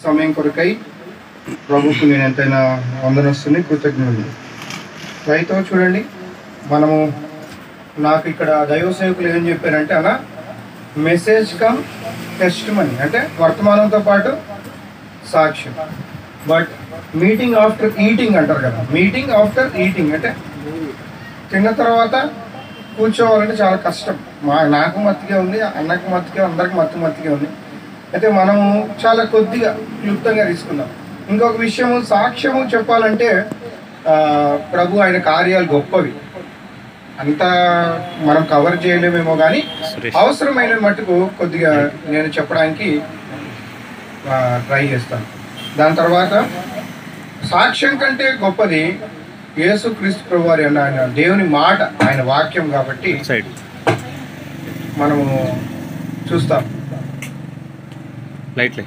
సమయం కొరకై ప్రభుకు నేను ఎంతైనా వందనొస్తుంది కృతజ్ఞుడు రైతు చూడండి మనము నాకు ఇక్కడ దైవ సేవకులు ఏం చెప్పారంటే అన్న మెసేజ్ కమ్ టెస్ట్ మనీ అంటే వర్తమానంతో పాటు సాక్ష్యం బట్ మీటింగ్ ఆఫ్టర్ ఈటింగ్ అంటారు కదా మీటింగ్ ఆఫ్టర్ ఈటింగ్ అంటే తిన్న తర్వాత కూర్చోవాలంటే చాలా కష్టం మా నాకు మత్తుగా ఉంది అన్నకు మత్తుగా అందరికి మత్తు మత్తుగా ఉంది అయితే మనము చాలా కొద్దిగా క్లుప్తంగా తీసుకుందాం ఇంకొక విషయము సాక్ష్యము చెప్పాలంటే ఆ, ప్రభు ఆయన కార్యాలు గొప్పవి అంత మనం కవర్ చేయలేమేమో కానీ అవసరమైన మట్టుకు కొద్దిగా నేను చెప్పడానికి ట్రై చేస్తాను దాని తర్వాత సాక్ష్యం కంటే గొప్పది యేసు క్రీస్తు ప్రభు వారి అన్న ఆయన దేవుని మాట ఆయన వాక్యం కాబట్టి సైడ్ మనము చూస్తాం లైట్లే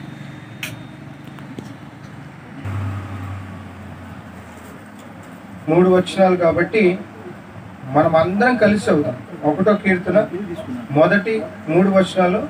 మూడు వచనాలు కాబట్టి మనం అందరం కలిసి అవుతాం ఒకటో కీర్తన మొదటి మూడు వచనాలు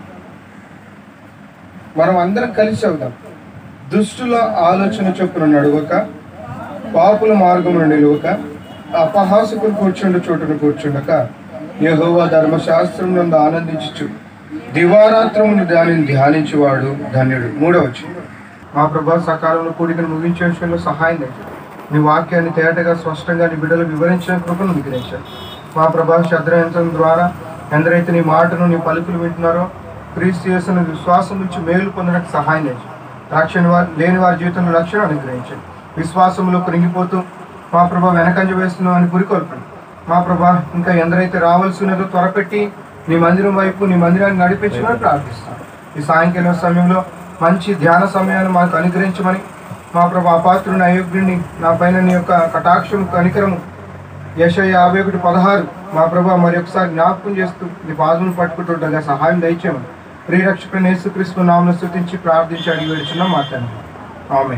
మనం అందరం కలిసి అవుదాం దుష్టుల ఆలోచన చొప్పున నడువక పాపుల మార్గమును నిలువక అపహాసకులు కూర్చుండు చోటును కూర్చుండక యెహోవా ధర్మశాస్త్రం నందు ఆనందించు దివారాత్రముని దానిని ధ్యానించువాడు ధన్యుడు మూడవచ్చు మా ప్రభా సకాలంలో కూడికను ముగించే విషయంలో సహాయం చేయండి నీ వాక్యాన్ని తేటగా స్పష్టంగా నీ బిడ్డలు వివరించిన కృపను అనుగ్రహించారు మా ప్రభా శ్రద్ధయంత్రం ద్వారా ఎందరైతే నీ మాటను నీ పలుకులు వింటున్నారో క్రీస్తు యేసును విశ్వాసం నుంచి మేలు పొందడానికి సహాయం చేయండి రక్షణ వారి లేని వారి జీవితంలో రక్షణ అనుగ్రహించండి విశ్వాసంలో కృంగిపోతూ మా ప్రభా వెనకంజ వేస్తున్నాం అని పురికొల్పండి మా ప్రభా ఇంకా ఎందరైతే రావాల్సి ఉన్నదో త్వరపెట్టి నీ మందిరం వైపు నీ మందిరాన్ని నడిపించమని ప్రార్థిస్తాం ఈ సాయంకాలం సమయంలో మంచి ధ్యాన సమయాన్ని మాకు అనుగ్రహించమని మా ప్రభా అపాత్రుని అయోగ్యుడిని నా పైన నీ యొక్క కటాక్షం కనికరము యశ యాభై ఒకటి పదహారు మా ప్రభా మరి ఒకసారి జ్ఞాపకం చేస్తూ నీ పాదములు పట్టుకుంటుండగా సహాయం దయచేయమని ప్రియరక్షకుని యేసుక్రీస్తు నామను స్థుతించి ప్రార్థించి అడిగి వేడుచున్న మాట్లాడి ఆమె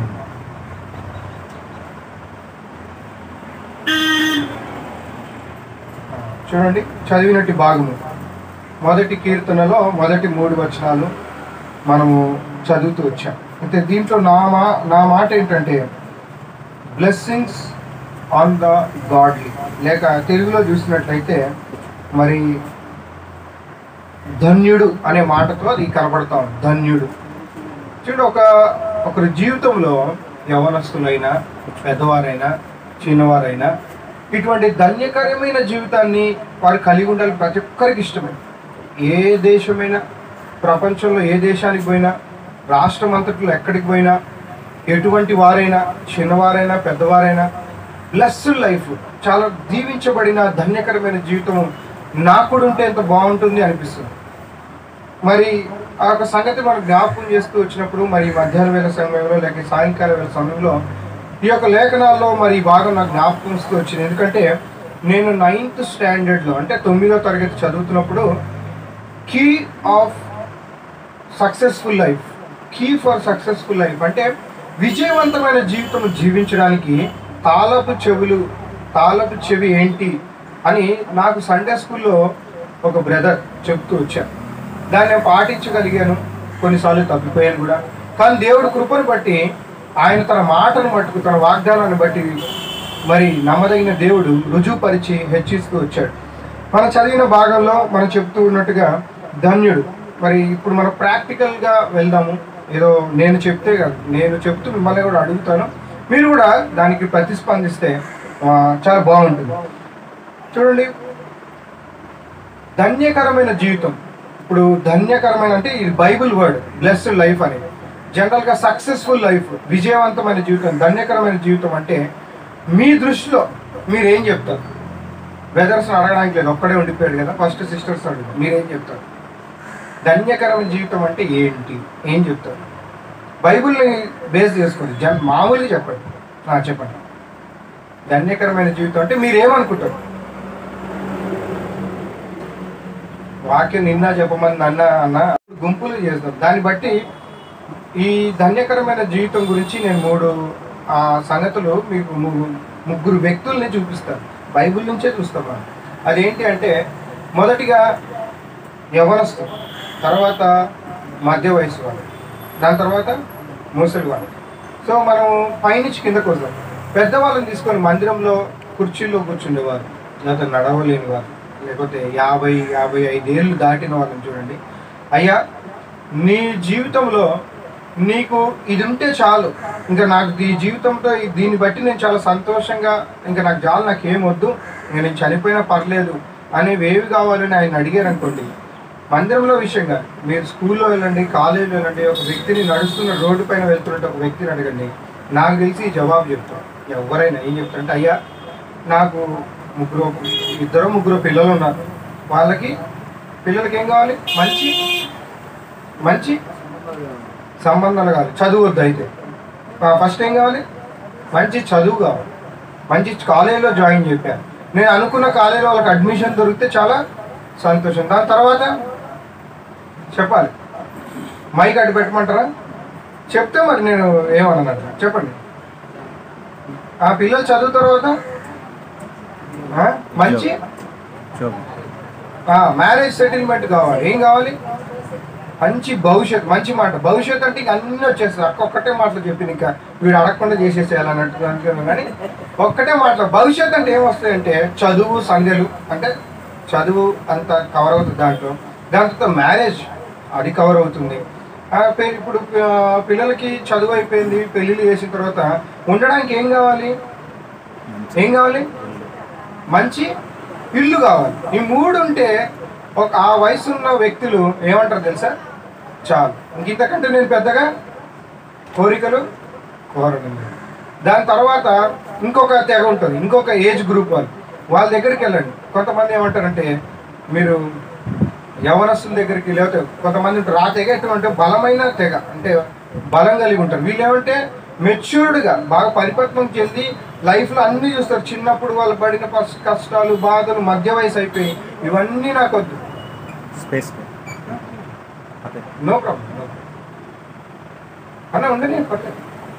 చూడండి చదివినట్టు భాగము మొదటి కీర్తనలో మొదటి మూడు వచనాలు మనము చదువుతూ వచ్చాం అయితే దీంట్లో నా మా నా మాట ఏంటంటే బ్లెస్సింగ్స్ ఆన్ ద గాడ్లీ లేక తెలుగులో చూసినట్లయితే మరి ధన్యుడు అనే మాటతో అది కనబడతా ఉంది ధన్యుడు చూడు ఒక ఒకరి జీవితంలో యవనస్తులైనా పెద్దవారైనా చిన్నవారైనా ఇటువంటి ధన్యకరమైన జీవితాన్ని వారు కలిగి ఉండాలి ప్రతి ఒక్కరికి ఇష్టమే ఏ దేశమైనా ప్రపంచంలో ఏ దేశానికి పోయినా రాష్ట్రం అంతట్లో ఎక్కడికి పోయినా ఎటువంటి వారైనా చిన్నవారైనా పెద్దవారైనా బ్లెస్డ్ లైఫ్ చాలా దీవించబడిన ధన్యకరమైన జీవితం నాకు కూడా ఉంటే ఎంత బాగుంటుంది అనిపిస్తుంది మరి ఆ యొక్క సంగతి మనం జ్ఞాపకం చేస్తూ వచ్చినప్పుడు మరి మధ్యాహ్న వేళ సమయంలో లేక సాయంకాల వేళ సమయంలో ఈ యొక్క లేఖనాల్లో మరి ఈ భాగం నాకు జ్ఞాపకం ఇస్తూ వచ్చింది ఎందుకంటే నేను నైన్త్ స్టాండర్డ్లో అంటే తొమ్మిదో తరగతి చదువుతున్నప్పుడు key of successful life key for successful life అంటే విజయవంతమైన జీవితం జీవించడానికి తాళపు చెవులు తాళపు చెవి ఏంటి అని నాకు సండే స్కూల్లో ఒక బ్రదర్ చెప్తూ వచ్చారు దాన్ని నేను పాటించగలిగాను కొన్నిసార్లు తప్పిపోయాను కూడా కానీ దేవుడు కృపను బట్టి ఆయన తన మాటను మట్టుకు తన వాగ్దానాన్ని బట్టి మరి నమ్మదగిన దేవుడు రుజువుపరిచి హెచ్చిస్తూ వచ్చాడు మనం చదివిన భాగంలో మనం చెప్తూ ఉన్నట్టుగా ధన్యుడు మరి ఇప్పుడు మనం ప్రాక్టికల్గా వెళ్దాము ఏదో నేను చెప్తే కాదు నేను చెప్తూ మిమ్మల్ని కూడా అడుగుతాను మీరు కూడా దానికి ప్రతిస్పందిస్తే ఆ, చాలా బాగుంటుంది చూడండి ధన్యకరమైన జీవితం ఇప్పుడు ధన్యకరమైన అంటే ఇది బైబిల్ వర్డ్ బ్లెస్డ్ లైఫ్ అనేది జనరల్గా సక్సెస్ఫుల్ లైఫ్ విజయవంతమైన జీవితం ధన్యకరమైన జీవితం అంటే మీ దృష్టిలో మీరు ఏం చెప్తారు బ్రదర్స్ అడగడానికి లేదు ఒక్కడే ఉండిపోయాడు కదా ఫస్ట్ సిస్టర్స్ అడుగు మీరేం చెప్తారు ధన్యకరమైన జీవితం అంటే ఏంటి ఏం చెప్తారు బైబిల్ని బేస్ చేసుకోండి జన్ మామూలుగా చెప్పండి ఆ, చెప్పండి ధన్యకరమైన జీవితం అంటే మీరు ఏమనుకుంటారు వాక్యం నిన్న చెప్పమని అన్న అన్న గుంపులు చేస్తాం దాన్ని బట్టి ఈ ధన్యకరమైన జీవితం గురించి నేను మూడు ఆ, సంగతులు మీకు ము- ముగ్గురు వ్యక్తుల్ని చూపిస్తాను బైబిల్ నుంచే చూస్తాం మనం అదేంటి అంటే మొదటిగా యవనస్తులు తర్వాత మధ్య వయసు వాళ్ళు దాని తర్వాత ముసలి వాళ్ళు సో మనం పైనుంచి కిందకు వస్తాం పెద్దవాళ్ళని తీసుకొని మందిరంలో కుర్చీల్లో కూర్చుండేవారు లేకపోతే నడవలేని వారు లేకపోతే యాభై యాభై ఐదేళ్ళు దాటిన వాళ్ళని చూడండి అయ్యా నీ జీవితంలో నీకు ఇది ఉంటే చాలు ఇంకా నాకు ఈ జీవితంతో ఈ- దీన్ని బట్టి నేను చాలా సంతోషంగా ఇంకా నాకు చాలు నాకు ఏం వద్దు ఇంకా నేను చనిపోయినా పర్లేదు అనేవి ఏవి కావాలని ఆయన అడిగారు అనుకోండి మందిరంలో విషయంగా మీరు స్కూల్లో వెళ్ళండి కాలేజీలో వెళ్ళండి ఒక వ్యక్తిని నడుస్తున్న రోడ్డు పైన వెళ్తున్నట్టు ఒక వ్యక్తిని అడగండి నాకు తెలిసి ఈ జవాబు చెప్తాం ఎవరైనా ఏం చెప్తారంటే అయ్యా నాకు ముగ్గురు ఇద్దరు ముగ్గురు పిల్లలు ఉన్నారు వాళ్ళకి పిల్లలకి ఏం కావాలి మంచి మంచి సంబంధాలు కావాలి చదువు వద్దు అయితే ఫస్ట్ ఏం కావాలి మంచి చదువు కావాలి మంచి కాలేజీలో జాయిన్ చెప్పాను నేను అనుకున్న కాలేజీలో వాళ్ళకి అడ్మిషన్ దొరికితే చాలా సంతోషం దాని తర్వాత చెప్పాలి మైక్ అడ్డు పెట్టమంటారా చెప్తే మరి నేను ఏమన్నట్టు చెప్పండి ఆ పిల్లలు చదువు తర్వాత ఆ, మంచి మ్యారేజ్ సెటిల్మెంట్ కావాలి ఏం కావాలి మంచి భవిష్యత్ మంచి మాట భవిష్యత్ అంటే ఇంకా అన్నీ వచ్చేస్తుంది అక్క ఒక్కటే మాటలు చెప్పింది ఇంకా వీడు అడగకుండా చేసేసేయాలన్నట్టు అనుకున్నాను కానీ ఒక్కటే మాటలు భవిష్యత్ అంటే ఏమొస్తాయంటే చదువు సంధ్యలు అంటే చదువు అంత కవర్ అవుతుంది దాంట్లో దాంతో మ్యారేజ్ అది కవర్ అవుతుంది ఆ, పె- ఇప్పుడు ఆ, పిల్లలకి చదువు అయిపోయింది పెళ్ళిళ్ళు చేసిన తర్వాత ఉండడానికి ఏం కావాలి ఏం కావాలి మంచి ఇల్లు కావాలి ఈ మూడు ఉంటే ఒక ఆ వయసు ఉన్న వ్యక్తులు ఏమంటారు తెలుసా చాలు ఇంక ఇంతకంటే నేను పెద్దగా కోరికలు కోరను దాని తర్వాత ఇంకొక తెగ ఉంటుంది ఇంకొక ఏజ్ గ్రూప్ వాళ్ళు వాళ్ళ దగ్గరికి వెళ్ళండి కొంతమంది ఏమంటారంటే మీరు యవనస్తుల దగ్గరికి లేకపోతే కొంతమంది ఉంటారు ఆ తెగ ఎటువంటి బలమైన తెగ అంటే బలం కలిగి ఉంటారు వీళ్ళు ఏమంటే మెచ్యూర్డ్గా బాగా పరిపక్వం చెంది లైఫ్లో అన్నీ చూస్తారు చిన్నప్పుడు వాళ్ళు పడిన పస్- కష్టాలు బాధలు మధ్య వయసు అయిపోయి ఇవన్నీ నాకు వద్దు స్పేస్ నో ప్రాబ్లం నో అన్న ఉండని పర్లేదు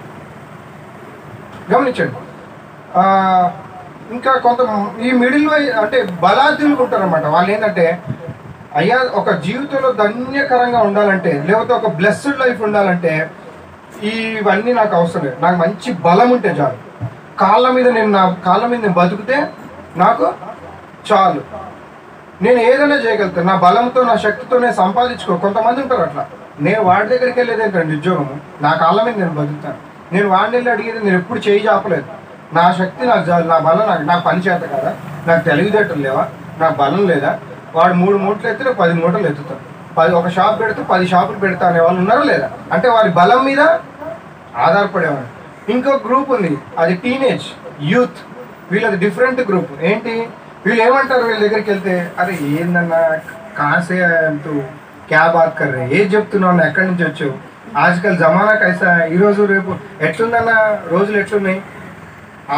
గమనించండి ఆ, ఇంకా కొంత ఈ మిడిల్ వై అంటే బలార్థులు ఉంటారన్నమాట వాళ్ళు ఏంటంటే అయ్యా ఒక జీవితంలో ధన్యకరంగా ఉండాలంటే లేకపోతే ఒక బ్లెస్డ్ లైఫ్ ఉండాలంటే ఇవన్నీ నాకు అవసరం లేదు నాకు మంచి బలం ఉంటే చాలు కాళ్ళ మీద నేను నా కాళ్ళ మీద నేను బతికితే నాకు చాలు నేను ఏదైనా చేయగలుగుతాను నా బలంతో నా శక్తితో నేను సంపాదించుకో కొంతమంది ఉంటారు అట్లా నేను వాడి దగ్గరికి వెళ్ళేది ఏంటండి ఉద్యోగము నా కాళ్ళ మీద నేను బతుకుతాను నేను వాడిని వెళ్ళి అడిగేది నేను ఎప్పుడు చేయి చాపలేదు నా శక్తి నాకు చాలు నా బలం నాకు నాకు పని చేత కదా నాకు తెలివితేటలు లేవా నాకు బలం లేదా వాడు మూడు మూటలు ఎత్తే నేను పది మూటలు ఎత్తుతాను పది ఒక షాప్ పెడితే పది షాపులు పెడతా అనే వాళ్ళు ఉన్నారా లేదా అంటే వారి బలం మీద ఆధారపడేవాడు ఇంకో గ్రూప్ ఉంది అది టీనేజ్ యూత్ వీళ్ళది డిఫరెంట్ గ్రూప్ ఏంటి వీళ్ళు ఏమంటారు వీళ్ళ దగ్గరికి వెళ్తే అరే ఏందన్నా కాసే అంటూ క్యా బాత్ కర్రే ఏది చెప్తున్నావు అన్న ఎక్కడి నుంచి వచ్చావు ఆజ్కల్ జమానా కైసా ఈరోజు రేపు ఎట్లుందన్న రోజులు ఎట్లున్నాయి ఆ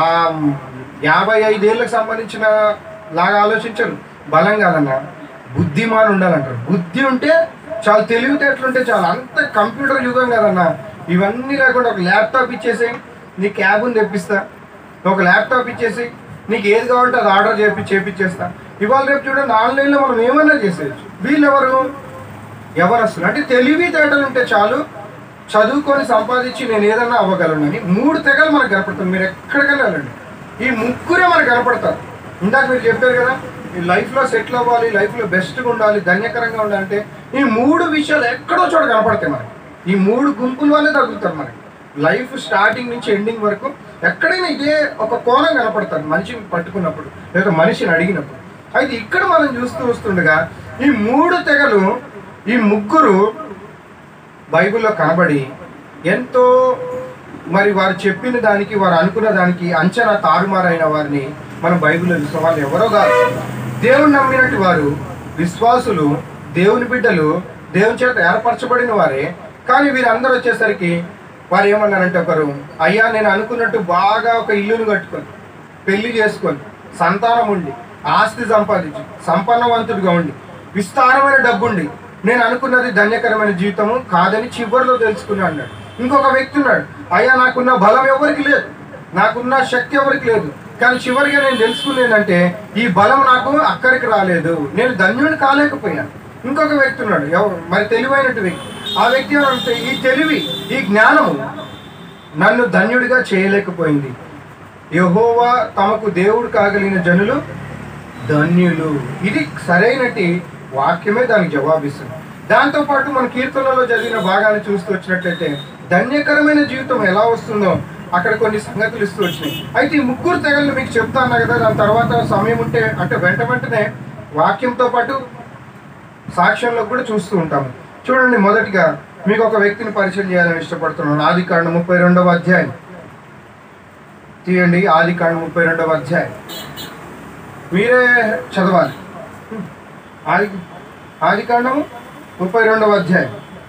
యాభై ఐదేళ్ళకి సంబంధించిన లాగా ఆలోచించరు బలం కాదన్న బుద్ధిమాన్ ఉండాలంటారు బుద్ధి ఉంటే చాలా తెలివితేటలుంటే చాలా అంత కంప్యూటర్ యుగం కదన్న ఇవన్నీ లేకుండా ఒక ల్యాప్టాప్ ఇచ్చేసి నీ క్యాబుని తెప్పిస్తా ఒక ల్యాప్టాప్ ఇచ్చేసి నీకు ఏది కావాలంటే అది ఆర్డర్ చేపి చేపించేస్తా ఇవాళ రేపు చూడండి ఆన్లైన్లో మనం ఏమన్నా చేసేయచ్చు వీళ్ళు ఎవరు ఎవరస్తులు అంటే తెలివితేటలు ఉంటే చాలు చదువుకొని సంపాదించి నేను ఏదన్నా అవ్వగలనని మూడు తెగలు మనకు కనపడుతుంది మీరు ఎక్కడికైనా వెళ్ళండి ఈ ముగ్గురే మనకు కనపడతారు ఇందాక మీరు చెప్పారు కదా ఈ లైఫ్లో సెటిల్ అవ్వాలి లైఫ్లో బెస్ట్గా ఉండాలి ధన్యకరంగా ఉండాలంటే ఈ మూడు విషయాలు ఎక్కడో చోట కనపడతాయి మనకి ఈ మూడు గుంపుల వల్లే తగులుతారు మనకి లైఫ్ స్టార్టింగ్ నుంచి ఎండింగ్ వరకు ఎక్కడైనా ఇదే ఒక కోణం కనపడతారు మనిషిని పట్టుకున్నప్పుడు లేదా మనిషిని అడిగినప్పుడు అయితే ఇక్కడ మనం చూస్తూ వస్తుండగా ఈ మూడు తెగలు ఈ ముగ్గురు బైబిల్లో కనబడి ఎంతో మరి వారు చెప్పిన దానికి వారు అనుకున్న దానికి అంచనా తారుమారైన వారిని మనం బైబిల్లో చూస్తాం వాళ్ళు ఎవరో కాదు దేవుని నమ్మినట్టు వారు విశ్వాసులు దేవుని బిడ్డలు దేవుని చేత ఏర్పరచబడిన వారే కానీ వీరందరూ వచ్చేసరికి వారు ఏమన్నారంటే ఒకరు అయ్యా నేను అనుకున్నట్టు బాగా ఒక ఇల్లును కట్టుకొని పెళ్లి చేసుకొని సంతానం ఉండి ఆస్తి సంపాదించి సంపన్నవంతుడిగా ఉండి విస్తారమైన డబ్బుండి నేను అనుకున్నది ధన్యకరమైన జీవితము కాదని చివరిలో తెలుసుకున్నా అన్నాడు ఇంకొక వ్యక్తి ఉన్నాడు అయ్యా నాకున్న బలం ఎవరికి లేదు నాకున్న శక్తి ఎవరికి లేదు కానీ చివరిగా నేను తెలుసుకునేదంటే ఈ బలం నాకు అక్కడికి రాలేదు నేను ధన్యుని కాలేకపోయాను ఇంకొక వ్యక్తి ఉన్నాడు ఎవ- మరి తెలివైనటు వ్యక్తి ఆ వ్యక్తి ఏమంటే ఈ తెలివి ఈ జ్ఞానము నన్ను ధన్యుడిగా చేయలేకపోయింది యహోవా తమకు దేవుడు కాగలిగిన జనులు ధన్యులు ఇది సరైనటి వాక్యమే దానికి జవాబిస్తుంది దాంతోపాటు మన కీర్తనలో జరిగిన భాగాన్ని చూస్తూ వచ్చినట్లయితే ధన్యకరమైన జీవితం ఎలా వస్తుందో అక్కడ కొన్ని సంగతులు ఇస్తూ వచ్చినాయి అయితే ఈ ముగ్గురు తెగలు మీకు చెప్తాను కదా దాని తర్వాత సమయం ఉంటే అంటే వెంట వెంటనే వాక్యంతో పాటు సాక్ష్యంలో కూడా చూస్తూ ఉంటాము చూడండి మొదటిగా మీకు ఒక వ్యక్తిని పరిచయం చేయాలని ఇష్టపడుతున్నాను ఆది కాండ ముప్పై రెండవ అధ్యాయం తీయండి ఆది కాండ ముప్పై రెండవ అధ్యాయం మీరే చదవాలి ఆది ఆది కాండము ముప్పై రెండవ అధ్యాయం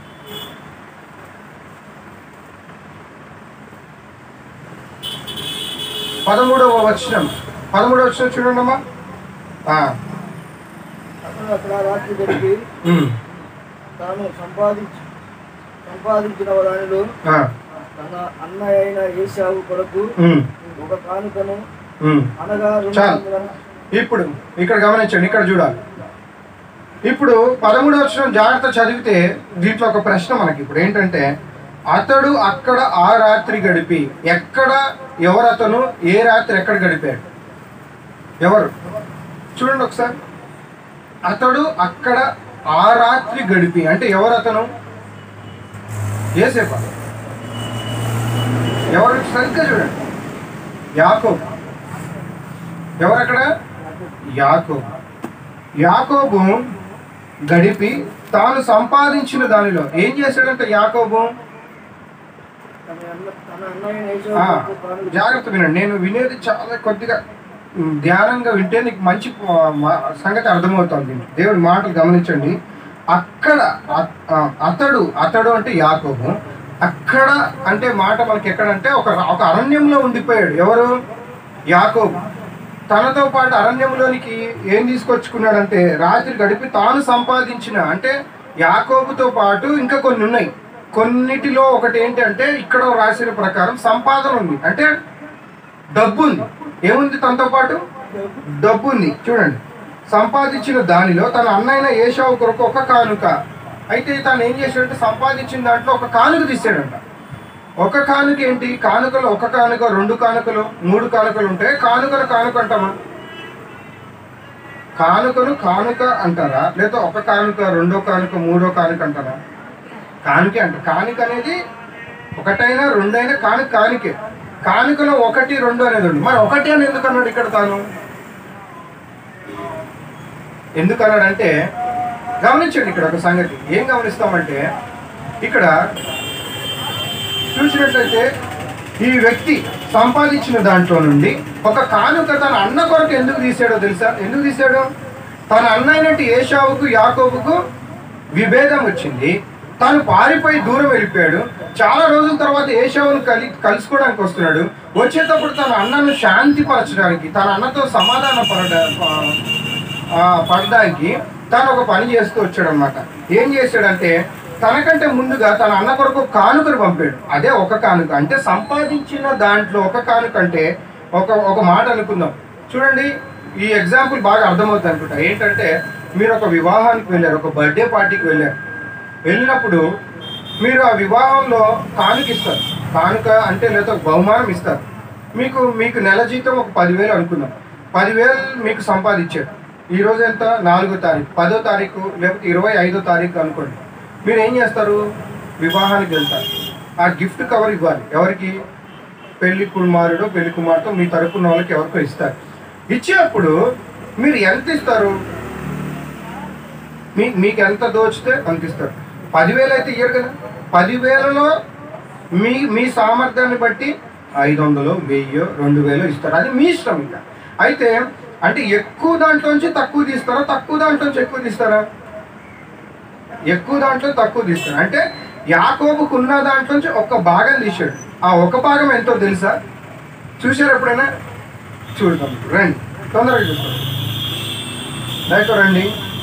పదమూడవ వచనం పదమూడవ వచనం చూడండి అమ్మా ఆ, అతను అక్కడ రాత్రి గడిపి ఉమ్, తాను సంపాదించి సంపాదించిన దానిలో ఆ, తన అన్న అయిన ఏసావు కొరకు ఉమ్, ఒక కానుకను ఉమ్. అనగా రెండు చాలు. వందల ఇప్పుడు ఇక్కడ గమనించండి ఇక్కడ చూడాలి ఇప్పుడు పదమూడవ వచనం జాగ్రత్త చదివితే దీంట్లో ఒక ప్రశ్న మనకి ఇప్పుడు ఏంటంటే అతడు అక్కడ ఆ రాత్రి గడిపి ఎక్కడ ఎవరు అతను ఏ రాత్రి ఎక్కడ గడిపాడు ఎవరు చూడండి ఒకసారి అతడు అక్కడ ఆ రాత్రి గడిపి అంటే ఎవరు అతను ఏసేపా ఎవరు సరిగ్గా చూడండి యాకోబు ఎవరక్కడ యాకోబు యాకోబు గడిపి తాను సంపాదించిన దానిలో ఏం చేశాడంటే యాకోబు తన అన్న తన అన్న అయిన ఏసావు ఆ, కొరకు కానుక జాగ్రత్త వినండి నేను వినేది చాలా కొద్దిగా ఉమ్, ధ్యానంగా వింటే నీకు మంచి ఆ, మా- సంగతి అర్థమవుతుంది దేవుడి మాటలు గమనించండి అక్కడ అ- ఆ, అతడు అతడు అంటే యాకోబు అక్కడ అంటే మాట మనకి ఎక్కడంటే ఒక ఒక అరణ్యంలో ఉండిపోయాడు ఎవరు యాకోబు తనతో పాటు అరణ్యంలోనికి ఏం తీసుకొచ్చుకున్నాడంటే రాత్రి గడిపి తాను సంపాదించిన అంటే యాకోబుతో పాటు ఇంకా కొన్ని ఉన్నాయి కొన్నిటిలో ఒకటి ఏంటంటే ఇక్కడ రాసిన ప్రకారం సంపాదన ఉంది అంటే డబ్బు ఉంది ఏముంది తనతో పాటు డబ్బు ఉంది చూడండి సంపాదించిన దానిలో తన అన్నైన ఏషావు కొరకు ఒక కానుక అయితే తను ఏం చేశాడంటే సంపాదించిన దాంట్లో ఒక కానుక తీసాడంట ఒక కానుక ఏంటి కానుకలు ఒక కానుక రెండు కానుకలు మూడు కానుకలు ఉంటాయి కానుకలు కానుక అంటామా కానుకను కానుక అంటారా లేదా ఒక కానుక రెండో కానుక మూడో కానుక అంటారా కానుకే అంట కానుక అనేది ఒకటైనా రెండైనా కానుక కానుకే కానుకలో ఒకటి రెండు అనేది ఉంది మరి ఒకటి అని ఎందుకు అన్నాడు ఇక్కడ తాను ఎందుకు అన్నాడంటే గమనించండి ఇక్కడ ఒక సంగతి ఏం గమనిస్తామంటే ఇక్కడ చూసినట్లయితే ఈ వ్యక్తి సంపాదించిన దాంట్లో నుండి ఒక కానుక తన అన్న కొరకు ఎందుకు తీసాడో తెలుసా ఎందుకు తీసాడు తన అన్న అయినట్టు ఏషావుకు యాకోబుకు విభేదం వచ్చింది తాను పారిపోయి దూరం వెళ్ళిపోయాడు చాలా రోజుల తర్వాత ఏషావును కలి కలుసుకోవడానికి వస్తున్నాడు వచ్చేటప్పుడు తన అన్నను శాంతిపరచడానికి తన అన్నతో సమాధాన పడ ఆ, పడడానికి తను ఒక పని చేస్తూ వచ్చాడు అనమాట ఏం చేశాడంటే తనకంటే ముందుగా తన అన్న కొరకు ఒక కానుకను పంపాడు అదే ఒక కానుక అంటే సంపాదించిన దాంట్లో ఒక కానుక అంటే ఒక ఒక మాట అనుకుందాం చూడండి ఈ ఎగ్జాంపుల్ బాగా అర్థమవుతుంది అనుకుంటా ఏంటంటే మీరు ఒక వివాహానికి వెళ్ళారు ఒక బర్త్డే పార్టీకి వెళ్ళారు వెళ్ళినప్పుడు మీరు ఆ వివాహంలో కానుక ఇస్తారు కానుక అంటే లేదా ఒక బహుమానం ఇస్తారు మీకు మీకు నెల జీతం ఒక పదివేలు అనుకుందాం పదివేలు మీకు సంపాదించారు ఈ రోజు ఎంత నాలుగో తారీఖు పదో తారీఖు లేకపోతే ఇరవై ఐదో తారీఖు అనుకోండి మీరు ఏం చేస్తారు వివాహానికి వెళ్తారు ఆ గిఫ్ట్ కవర్ ఇవ్వాలి ఎవరికి పెళ్లి కుమారుడు పెళ్లి కుమార్తె మీ తరపున వాళ్ళకి ఎవరికో ఇస్తారు ఇచ్చేటప్పుడు మీరు ఎంత ఇస్తారు మీ మీకు ఎంత దోచితే అంత ఇస్తారు పదివేలు అయితే ఇయ్యరు కదా పదివేలలో మీ మీ సామర్థ్యాన్ని బట్టి ఐదు వందలు వెయ్యి రెండు వేలు ఇస్తారు అది మీ ఇష్టం ఇంకా అయితే అంటే ఎక్కువ దాంట్లోంచి తక్కువ తీస్తారా తక్కువ దాంట్లోంచి ఎక్కువ తీస్తారా ఎక్కువ దాంట్లో తక్కువ తీస్తాడు అంటే యాకోబుకు ఉన్న దాంట్లోంచి ఒక భాగం తీశాడు ఆ ఒక భాగం ఎంతో తెలుసా చూశారు ఎప్పుడైనా చూడతాం రండి తొందరగా చూస్తాం దయతో రండి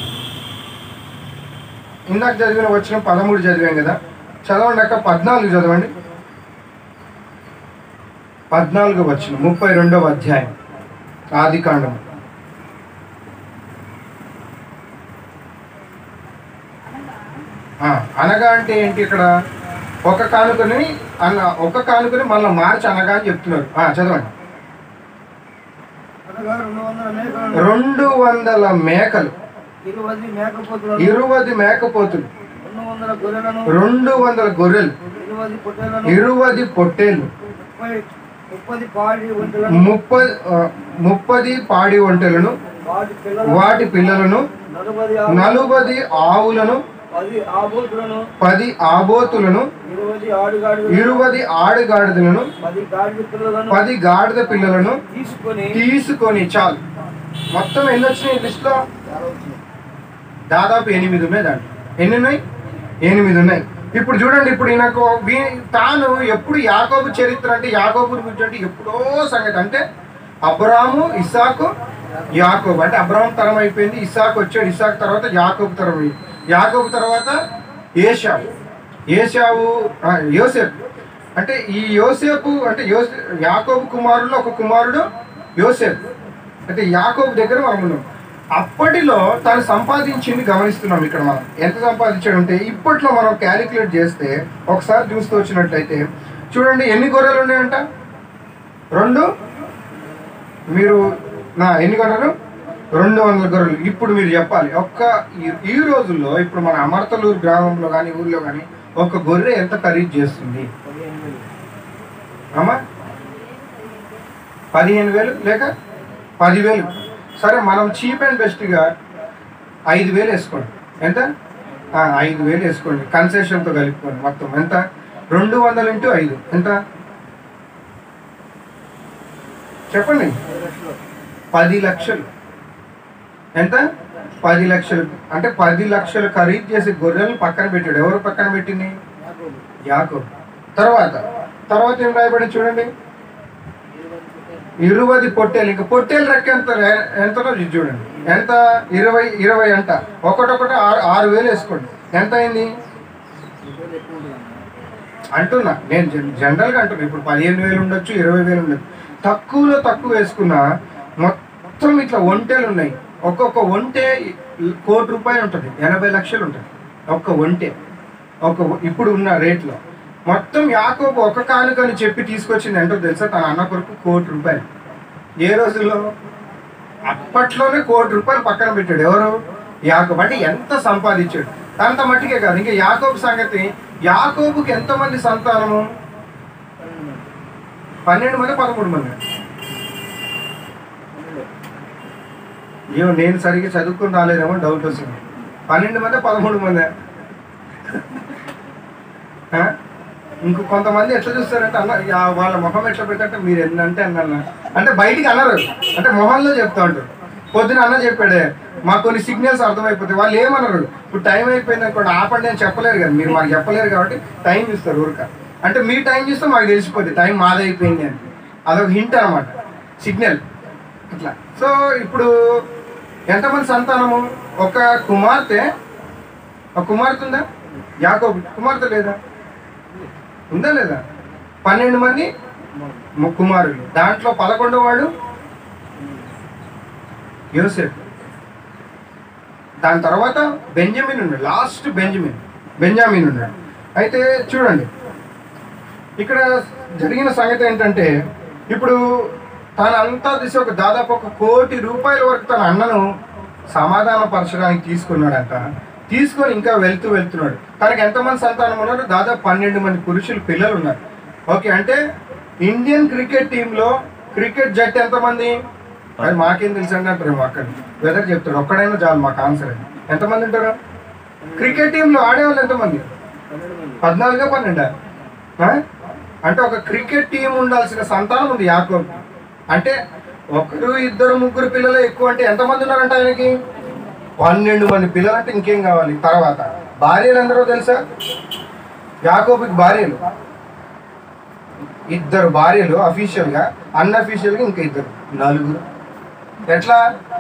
ఇందాక చదివిన వచ్చిన పదమూడు చదివాం కదా చదవండి అక్క పద్నాలుగు చదవండి పద్నాలుగు వచ్చిన ముప్పై రెండవ అధ్యాయం ఆది కాండం ఆ, అనగా అంటే ఏంటి ఇక్కడ ఒక కానుకని అన్న ఒక కానుకని మళ్ళీ మార్చి అనగా అని చెప్తున్నారు ఆ, చదవండి అనగా రెండు వందల మేకలను రెండు వందల మేకలు ఇరవై మేకపోతులను ఇరువది మేకపోతులు రెండు వందల గొర్రెలను రెండు వందల గొర్రెలు ఇరవై పొట్టేలను ఇరువది పొట్టేళ్ళు ముప్పై ముప్పది పాడి ఒంటెలను ముప్ప ఆ, ముప్పది పాడి ఒంటెలను వాటి పిల్లలను వాటి పిల్లలను నలభై నలుబది ఆవులను పది ఆబోతులను పది ఆబోతులను ఇరవై ఆడుగాడు ఇరువది ఆడుగాడిదలను పది గాడి పిల్లలను పది గాడిద పిల్లలను తీసుకొని తీసుకొని చాలు మొత్తం ఎన్ని వచ్చినాయి లిస్ట్లో దాదాపు ఎనిమిది ఉన్నాయి దాంట్లో ఎన్ని ఉన్నాయి ఎనిమిది ఉన్నాయి ఇప్పుడు చూడండి ఇప్పుడు ఈయనకు వీ- తాను ఎప్పుడు యాకోబు చరిత్ర అంటే యాకోబు గురించి అంటే ఎప్పుడో సంగతి అంటే అబ్రాము ఇసాకు యాకోబు అంటే అబ్రాహం తరం అయిపోయింది ఇసాకు వచ్చాడు ఇసాకు తర్వాత యాకోబు తరం అయింది యాకోబు తర్వాత ఏషావు ఏషావు ఆ, యోసేపు అంటే ఈ యోసేపు అంటే యోసే యాకోబు కుమారుల్లో ఒక కుమారుడు యోసేపు అయితే యాకోబు దగ్గర మనం ఉన్నాం అప్పటిలో తను సంపాదించింది గమనిస్తున్నాం ఇక్కడ మనం ఎంత సంపాదించాడు అంటే ఇప్పట్లో మనం క్యాలిక్యులేట్ చేస్తే ఒకసారి చూస్తూ వచ్చినట్లయితే చూడండి ఎన్ని గొర్రెలు ఉన్నాయంట రెండు మీరు నా ఎన్ని గొర్రెలు రెండు వందల గొర్రెలు ఇప్పుడు మీరు చెప్పాలి ఒక్క ఈ- ఈ రోజుల్లో ఇప్పుడు మన అమర్తలూరు గ్రామంలో కానీ ఊర్లో కానీ ఒక గొర్రె ఎంత ఖరీదు చేస్తుంది అమ్మా పదిహేను వేలు లేక పదివేలు సరే మనం చీప్ అండ్ బెస్ట్గా ఐదు వేలు వేసుకోండి ఎంత ఆ, ఐదు వేలు వేసుకోండి కన్సెషన్తో కలుపుకోండి మొత్తం ఎంత రెండు వందలు ఇంటూ ఐదు ఎంత చెప్పండి పది లక్షలు ఎంత పది లక్షలు అంటే పది లక్షలు ఖరీదు చేసి గొర్రెలు పక్కన పెట్టాడు ఎవరు పక్కన పెట్టింది యాకోబు తర్వాత తర్వాత ఏం రాయబడి చూడండి ఇరువది పొట్టేలు ఇంకా పొట్టేలు రెక్క ఎంత ఎంతలో ఇది చూడండి ఎంత ఇరవై ఇరవై అంట ఒకటొకటి ఆరు ఆరు వేలు వేసుకోండి ఎంత అయింది అంటున్నా నేను జన్- జనరల్గా అంటున్నా ఇప్పుడు పదిహేను వేలు ఉండొచ్చు ఇరవై వేలు ఉండొచ్చు తక్కువలో తక్కువ వేసుకున్నా మొత్తం ఇట్లా ఒంటెలు ఉన్నాయి ఒక్కొక్క ఒంటె కోటి రూపాయలు ఉంటుంది ఎనభై లక్షలు ఉంటుంది ఒక్క ఒంటె ఒక ఇప్పుడు ఉన్న రేట్లో మొత్తం యాకోబు ఒక కానుకని చెప్పి తీసుకొచ్చింది ఏంటో తెలుసా తన అన్న కొరకు కోటి రూపాయలు ఏ రోజుల్లో అప్పట్లోనే కోటి రూపాయలు పక్కన పెట్టాడు ఎవరు యాకోబు అంటే ఎంత సంపాదించాడు అంత మట్టికే కాదు ఇంకా యాకోబు సంగతి యాకోబుకి ఎంతమంది సంతానము పన్నెండు మంది పదమూడు మంది ఏమో నేను సరిగ్గా చదువుకుని రాలేదేమో డౌట్ వస్తుంది పన్నెండు మంది పదమూడు మంది ఇంకో కొంతమంది ఎట్లా చూస్తారంటే అన్న యా, వాళ్ళ మొహం ఎట్లా పెట్టంటే మీరు ఎన్నంటే అన్న అంటే బయటికి అన్నారు అంటే మొహంలో చెప్తా ఉంటారు పొద్దున అన్న చెప్పాడే మాకు కొన్ని సిగ్నల్స్ అర్థమైపోతాయి వాళ్ళు ఏమన్నారు ఇప్పుడు టైం అయిపోయింది అనుకోండి ఆపండి అని చెప్పలేరు కదా మీరు మాకు చెప్పలేరు కాబట్టి టైం చూస్తారు ఊరిక అంటే మీ టైం చూస్తే మాకు తెలిసిపోతుంది టైం మాది అయిపోయింది అని అదొక హింట్ అనమాట సిగ్నల్ అట్లా సో ఇప్పుడు ఎంతమంది సంతానము ఒక కుమార్తె ఒక కుమార్తె ఉందా యాకోబు కుమార్తె లేదా ఉందా లేదా పన్నెండు మంది ము- కుమారులు దాంట్లో పదకొండో వాడు యోసెఫ్ దాని తర్వాత బెంజమిన్ ఉన్నాడు లాస్ట్ బెంజమిన్ బెంజామిన్ ఉన్నాడు అయితే చూడండి ఇక్కడ జరిగిన సంగతి ఏంటంటే ఇప్పుడు తన అంతా తీసి ఒక దాదాపు ఒక కోటి రూపాయల వరకు తన అన్నను సమాధానపరచడానికి తీసుకున్నాడంట తీసుకొని ఇంకా వెళ్తూ వెళ్తున్నాడు తనకి ఎంతమంది సంతానం ఉన్నారు దాదాపు పన్నెండు మంది పురుషులు పిల్లలు ఉన్నారు ఓకే అంటే ఇండియన్ క్రికెట్ టీంలో క్రికెట్ జట్టు ఎంతమంది అది మాకేం తెలుసు అండి అంటారు అక్కడ వెదర్ చెప్తాడు ఒక్కడైనా చాలు మాకు ఆన్సర్ అది ఎంతమంది ఉంటారు క్రికెట్ టీంలో ఆడేవాళ్ళు ఎంతమంది పద్నాలుగా పన్నెండా ఆ? అంటే ఒక క్రికెట్ టీం ఉండాల్సిన సంతానం ఉంది యాకోబ్ అంటే ఒకరు ఇద్దరు ముగ్గురు పిల్లలు ఎక్కువ అంటే ఎంతమంది ఉన్నారంట ఆయనకి పన్నెండు మంది పిల్లలు అంటే ఇంకేం కావాలి తర్వాత భార్యలు ఎందరో తెలుసా యాకోబుకి భార్యలు ఇద్దరు భార్యలు అఫీషియల్ గా అన్అఫీషియల్ గా ఇంకా ఇద్దరు నలుగురు ఎట్లా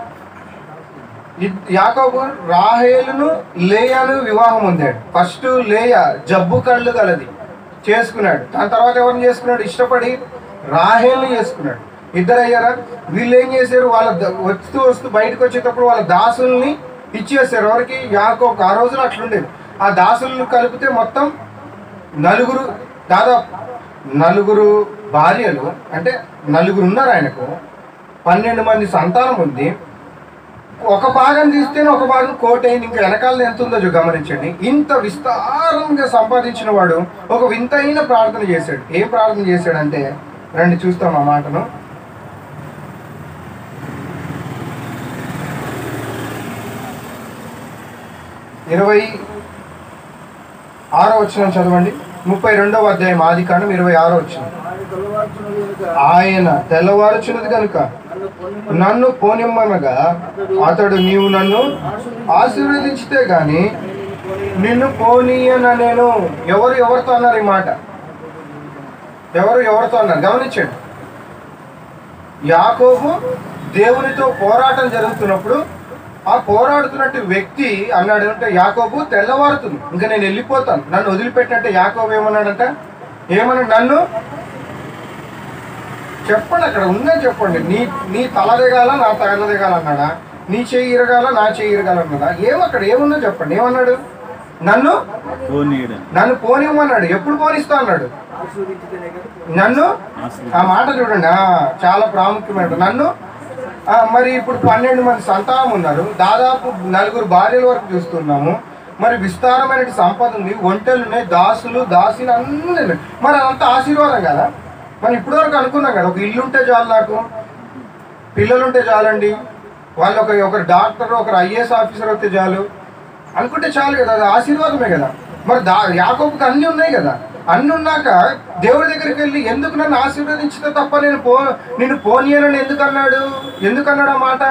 ఇద్- యాకోబు రాహేలును లేయాను వివాహం పొందాడు ఫస్ట్ లేయా జబ్బు కళ్ళు గలది చేసుకున్నాడు దాని తర్వాత ఎవరిని చేసుకున్నాడు ఇష్టపడి రాహేల్ని చేసుకున్నాడు ఇద్దరు అయ్యారా వీళ్ళు ఏం చేశారు వాళ్ళ ద- వస్తూ వస్తూ బయటకు వచ్చేటప్పుడు వాళ్ళ దాసుల్ని ఇచ్చేసారు ఎవరికి యాకోబు ఆ రోజులు అట్లుండేది ఆ దాసులను కలిపితే మొత్తం నలుగురు దాదాపు నలుగురు భార్యలు అంటే నలుగురు ఉన్నారు ఆయనకు పన్నెండు మంది సంతానం ఉంది ఒక భాగం తీస్తేనే ఒక భాగం కోట్ అయింది ఇంకా వెనకాల ఎంత ఉందో చూ గమనించండి ఇంత విస్తారంగా సంపాదించిన వాడు ఒక వింతైన ప్రార్థన చేశాడు ఏం ప్రార్థన చేశాడంటే రండి చూస్తాం ఆ మాటను ఇరవై ఆరో వచ్చిన చదవండి ముప్పై రెండవ అధ్యాయం ఆది కాండం ఇరవై ఆరో వచ్చిన ఆయన తొలవార్చున్నది కనుక ఆయన తెల్లవారుచున్నది కనుక నన్ను పొంది నన్ను పోనిమ్మనగా అతడు నీవు నన్ను ఆశీర్వదించితే గాని నిన్ను పోనీయన నేను ఎవరు ఎవరితో అన్నారు ఈ మాట ఎవరు ఎవరితో అన్నారు గమనించండి యాకోబు దేవునితో పోరాటం జరుగుతున్నప్పుడు ఆ పోరాడుతున్నట్టు వ్యక్తి అన్నాడు అంటే యాకోబు తెల్లవారుతుంది ఇంకా నేను వెళ్ళిపోతాను నన్ను వదిలిపెట్టినట్టే యాకోబు ఏమన్నాడంట ఏమన్నాడు నన్ను చెప్పండి అక్కడ ఉందని చెప్పండి నీ నీ తల దిగాల నా తల దిగాల అన్నాడా నీ చెయ్యి ఇరగాల నా చెయ్యి ఇరగాల అన్నాడా ఏం అక్కడ ఏముందో చెప్పండి ఏమన్నాడు నన్ను పోనీయడం నన్ను పోనివ్వమన్నాడు ఎప్పుడు పోనిస్తా అన్నాడు ఆశీర్వదించితేనే కదా నన్ను ఆ మాట చూడండి ఆ, చాలా ప్రాముఖ్యమైన నన్ను ఆ, మరి ఇప్పుడు పన్నెండు మంది సంతానం ఉన్నారు దాదాపు నలుగురు భార్యల వరకు చూస్తున్నాము మరి విస్తారమైన సంపద ఉంది ఒంటెలు ఉన్నాయి దాసులు దాసులు అన్నీ ఉన్నాయి. మరి అదంతా ఆశీర్వాదం కదా మనం ఇప్పటి వరకు అనుకున్నాం కదా ఒక ఇల్లు ఉంటే చాలు నాకు పిల్లలు ఉంటే చాలండి వాళ్ళు ఒక ఒకరు డాక్టర్ ఒకరు ఐఏఎస్ ఆఫీసర్ అయితే చాలు అనుకుంటే చాలు కదా అది ఆశీర్వాదమే కదా మరి దా యాకోబుకి అన్నీ ఉన్నాయి కదా అన్నీ ఉన్నాక దేవుడి దగ్గరికి వెళ్ళి ఎందుకు నన్ను ఆశీర్వదించితే తప్ప నేను పో నేను పోనీయనని ఎందుకు అన్నాడు ఎందుకు అన్నాడు ఆ మాట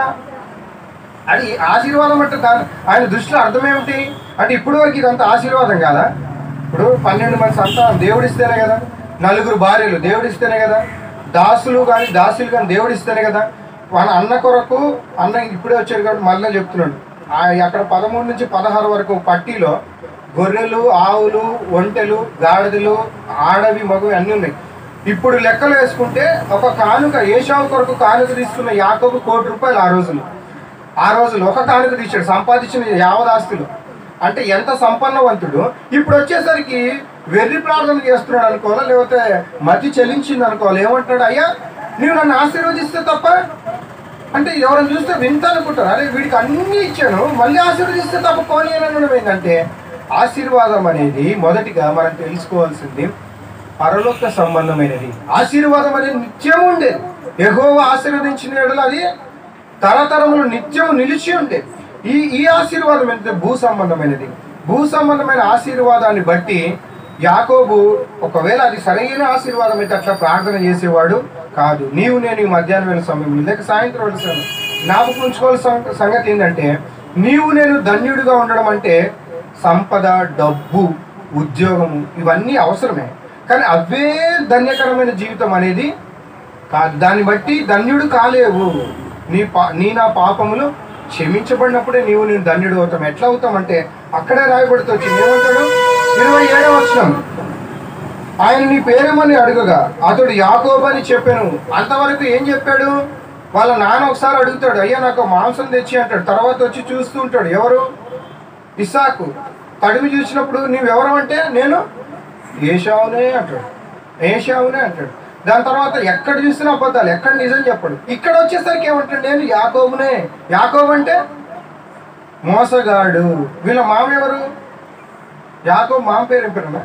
అది ఆశీర్వాదం అంటే దాని ఆయన దృష్టిలో అర్థం ఏమిటి అంటే ఇప్పుడు వరకు ఇదంతా ఆశీర్వాదం కాదా ఇప్పుడు పన్నెండు మంది సంతానం దేవుడిస్తేనే కదా నలుగురు భార్యలు దేవుడిస్తేనే కదా దాసులు కానీ దాసులు కానీ దేవుడిస్తేనే కదా మన అన్న కొరకు అన్న ఇప్పుడే వచ్చారు కాబట్టి మళ్ళీ చెప్తున్నాడు ఆ అక్కడ పదమూడు నుంచి పదహారు వరకు పట్టీలో గొర్రెలు ఆవులు ఒంటెలు గాడిదలు ఆడవి మగవి అన్నీ ఉన్నాయి ఇప్పుడు లెక్కలు వేసుకుంటే ఒక కానుక ఏషావు కొరకు కానుక తీసుకున్న యాకోబు కోటి రూపాయలు ఆ రోజులు ఆ రోజులు ఒక కానుక తీశాడు సంపాదించిన యావదాస్తులు అంటే ఎంత సంపన్నవంతుడు ఇప్పుడు వచ్చేసరికి వెర్రి ప్రార్థన చేస్తున్నాడు అనుకోవాలా లేకపోతే మతి చెల్లించింది అనుకోవాలి ఏమంటాడు అయ్యా నీవు నన్ను ఆశీర్వదిస్తే తప్ప అంటే ఎవరైనా చూస్తే వింత అనుకుంటారు అరే వీడికి అన్ని ఇచ్చాను మళ్ళీ ఆశీర్వదిస్తే తప్ప పోనీ అని అనడం ఏంటంటే ఆశీర్వాదం అనేది మొదటిగా మనం తెలుసుకోవాల్సింది పరలోక సంబంధమైనది ఆశీర్వాదం అనేది నిత్యం ఉండేది ఎగోవ ఆశీర్వదించిన యెడల అది తరతరములు నిత్యం నిలిచి ఉండేది ఈ ఈ ఆశీర్వాదం ఏంటంటే భూ సంబంధమైనది భూ సంబంధమైన ఆశీర్వాదాన్ని బట్టి యాకోబు ఒకవేళ అది సరైన ఆశీర్వాదం అయితే అట్లా ప్రార్థన చేసేవాడు కాదు నీవు నేను ఈ మధ్యాహ్నం వేళ సమయంలో లేక సాయంత్రం వేళ సమయం జ్ఞాపకం ఉంచుకోవాల్సిన సంగతి ఏంటంటే నీవు నేను ధన్యుడిగా ఉండడం అంటే సంపద డబ్బు ఉద్యోగము ఇవన్నీ అవసరమే కానీ అవే ధన్యకరమైన జీవితం అనేది కాదు దాన్ని బట్టి ధన్యుడు కాలేవు నీ పా నీ నా పాపములు క్షమించబడినప్పుడే నీవు నేను ధన్యుడు అవుతాం ఎట్లా అవుతాం అంటే అక్కడే రాయబడుతూ వచ్చింది ఏమంటాడు ఇరవై ఏడవ వచనం ఆయన నీ పేరేమని అడుగగా అతడు యాకోబు అని చెప్పాను అంతవరకు ఏం చెప్పాడు వాళ్ళ నాన్న ఒకసారి అడుగుతాడు అయ్యా నాకు మాంసం తెచ్చి అంటాడు తర్వాత వచ్చి చూస్తూ ఉంటాడు ఎవరు ఇసాకు తడిమి చూసినప్పుడు నీవెవరు అంటే నేను ఏషావునే అంటాడు ఏషావునే అంటాడు దాని తర్వాత ఎక్కడ చూసినా అబద్ధాలు ఎక్కడ నిజం చెప్పడు ఇక్కడ వచ్చేసరికి ఏమంటాడు నేను యాకోబునే యాకోబు అంటే మోసగాడు వీళ్ళ మామ ఎవరు యాకోబు మామ పేరు ఏం పేరునా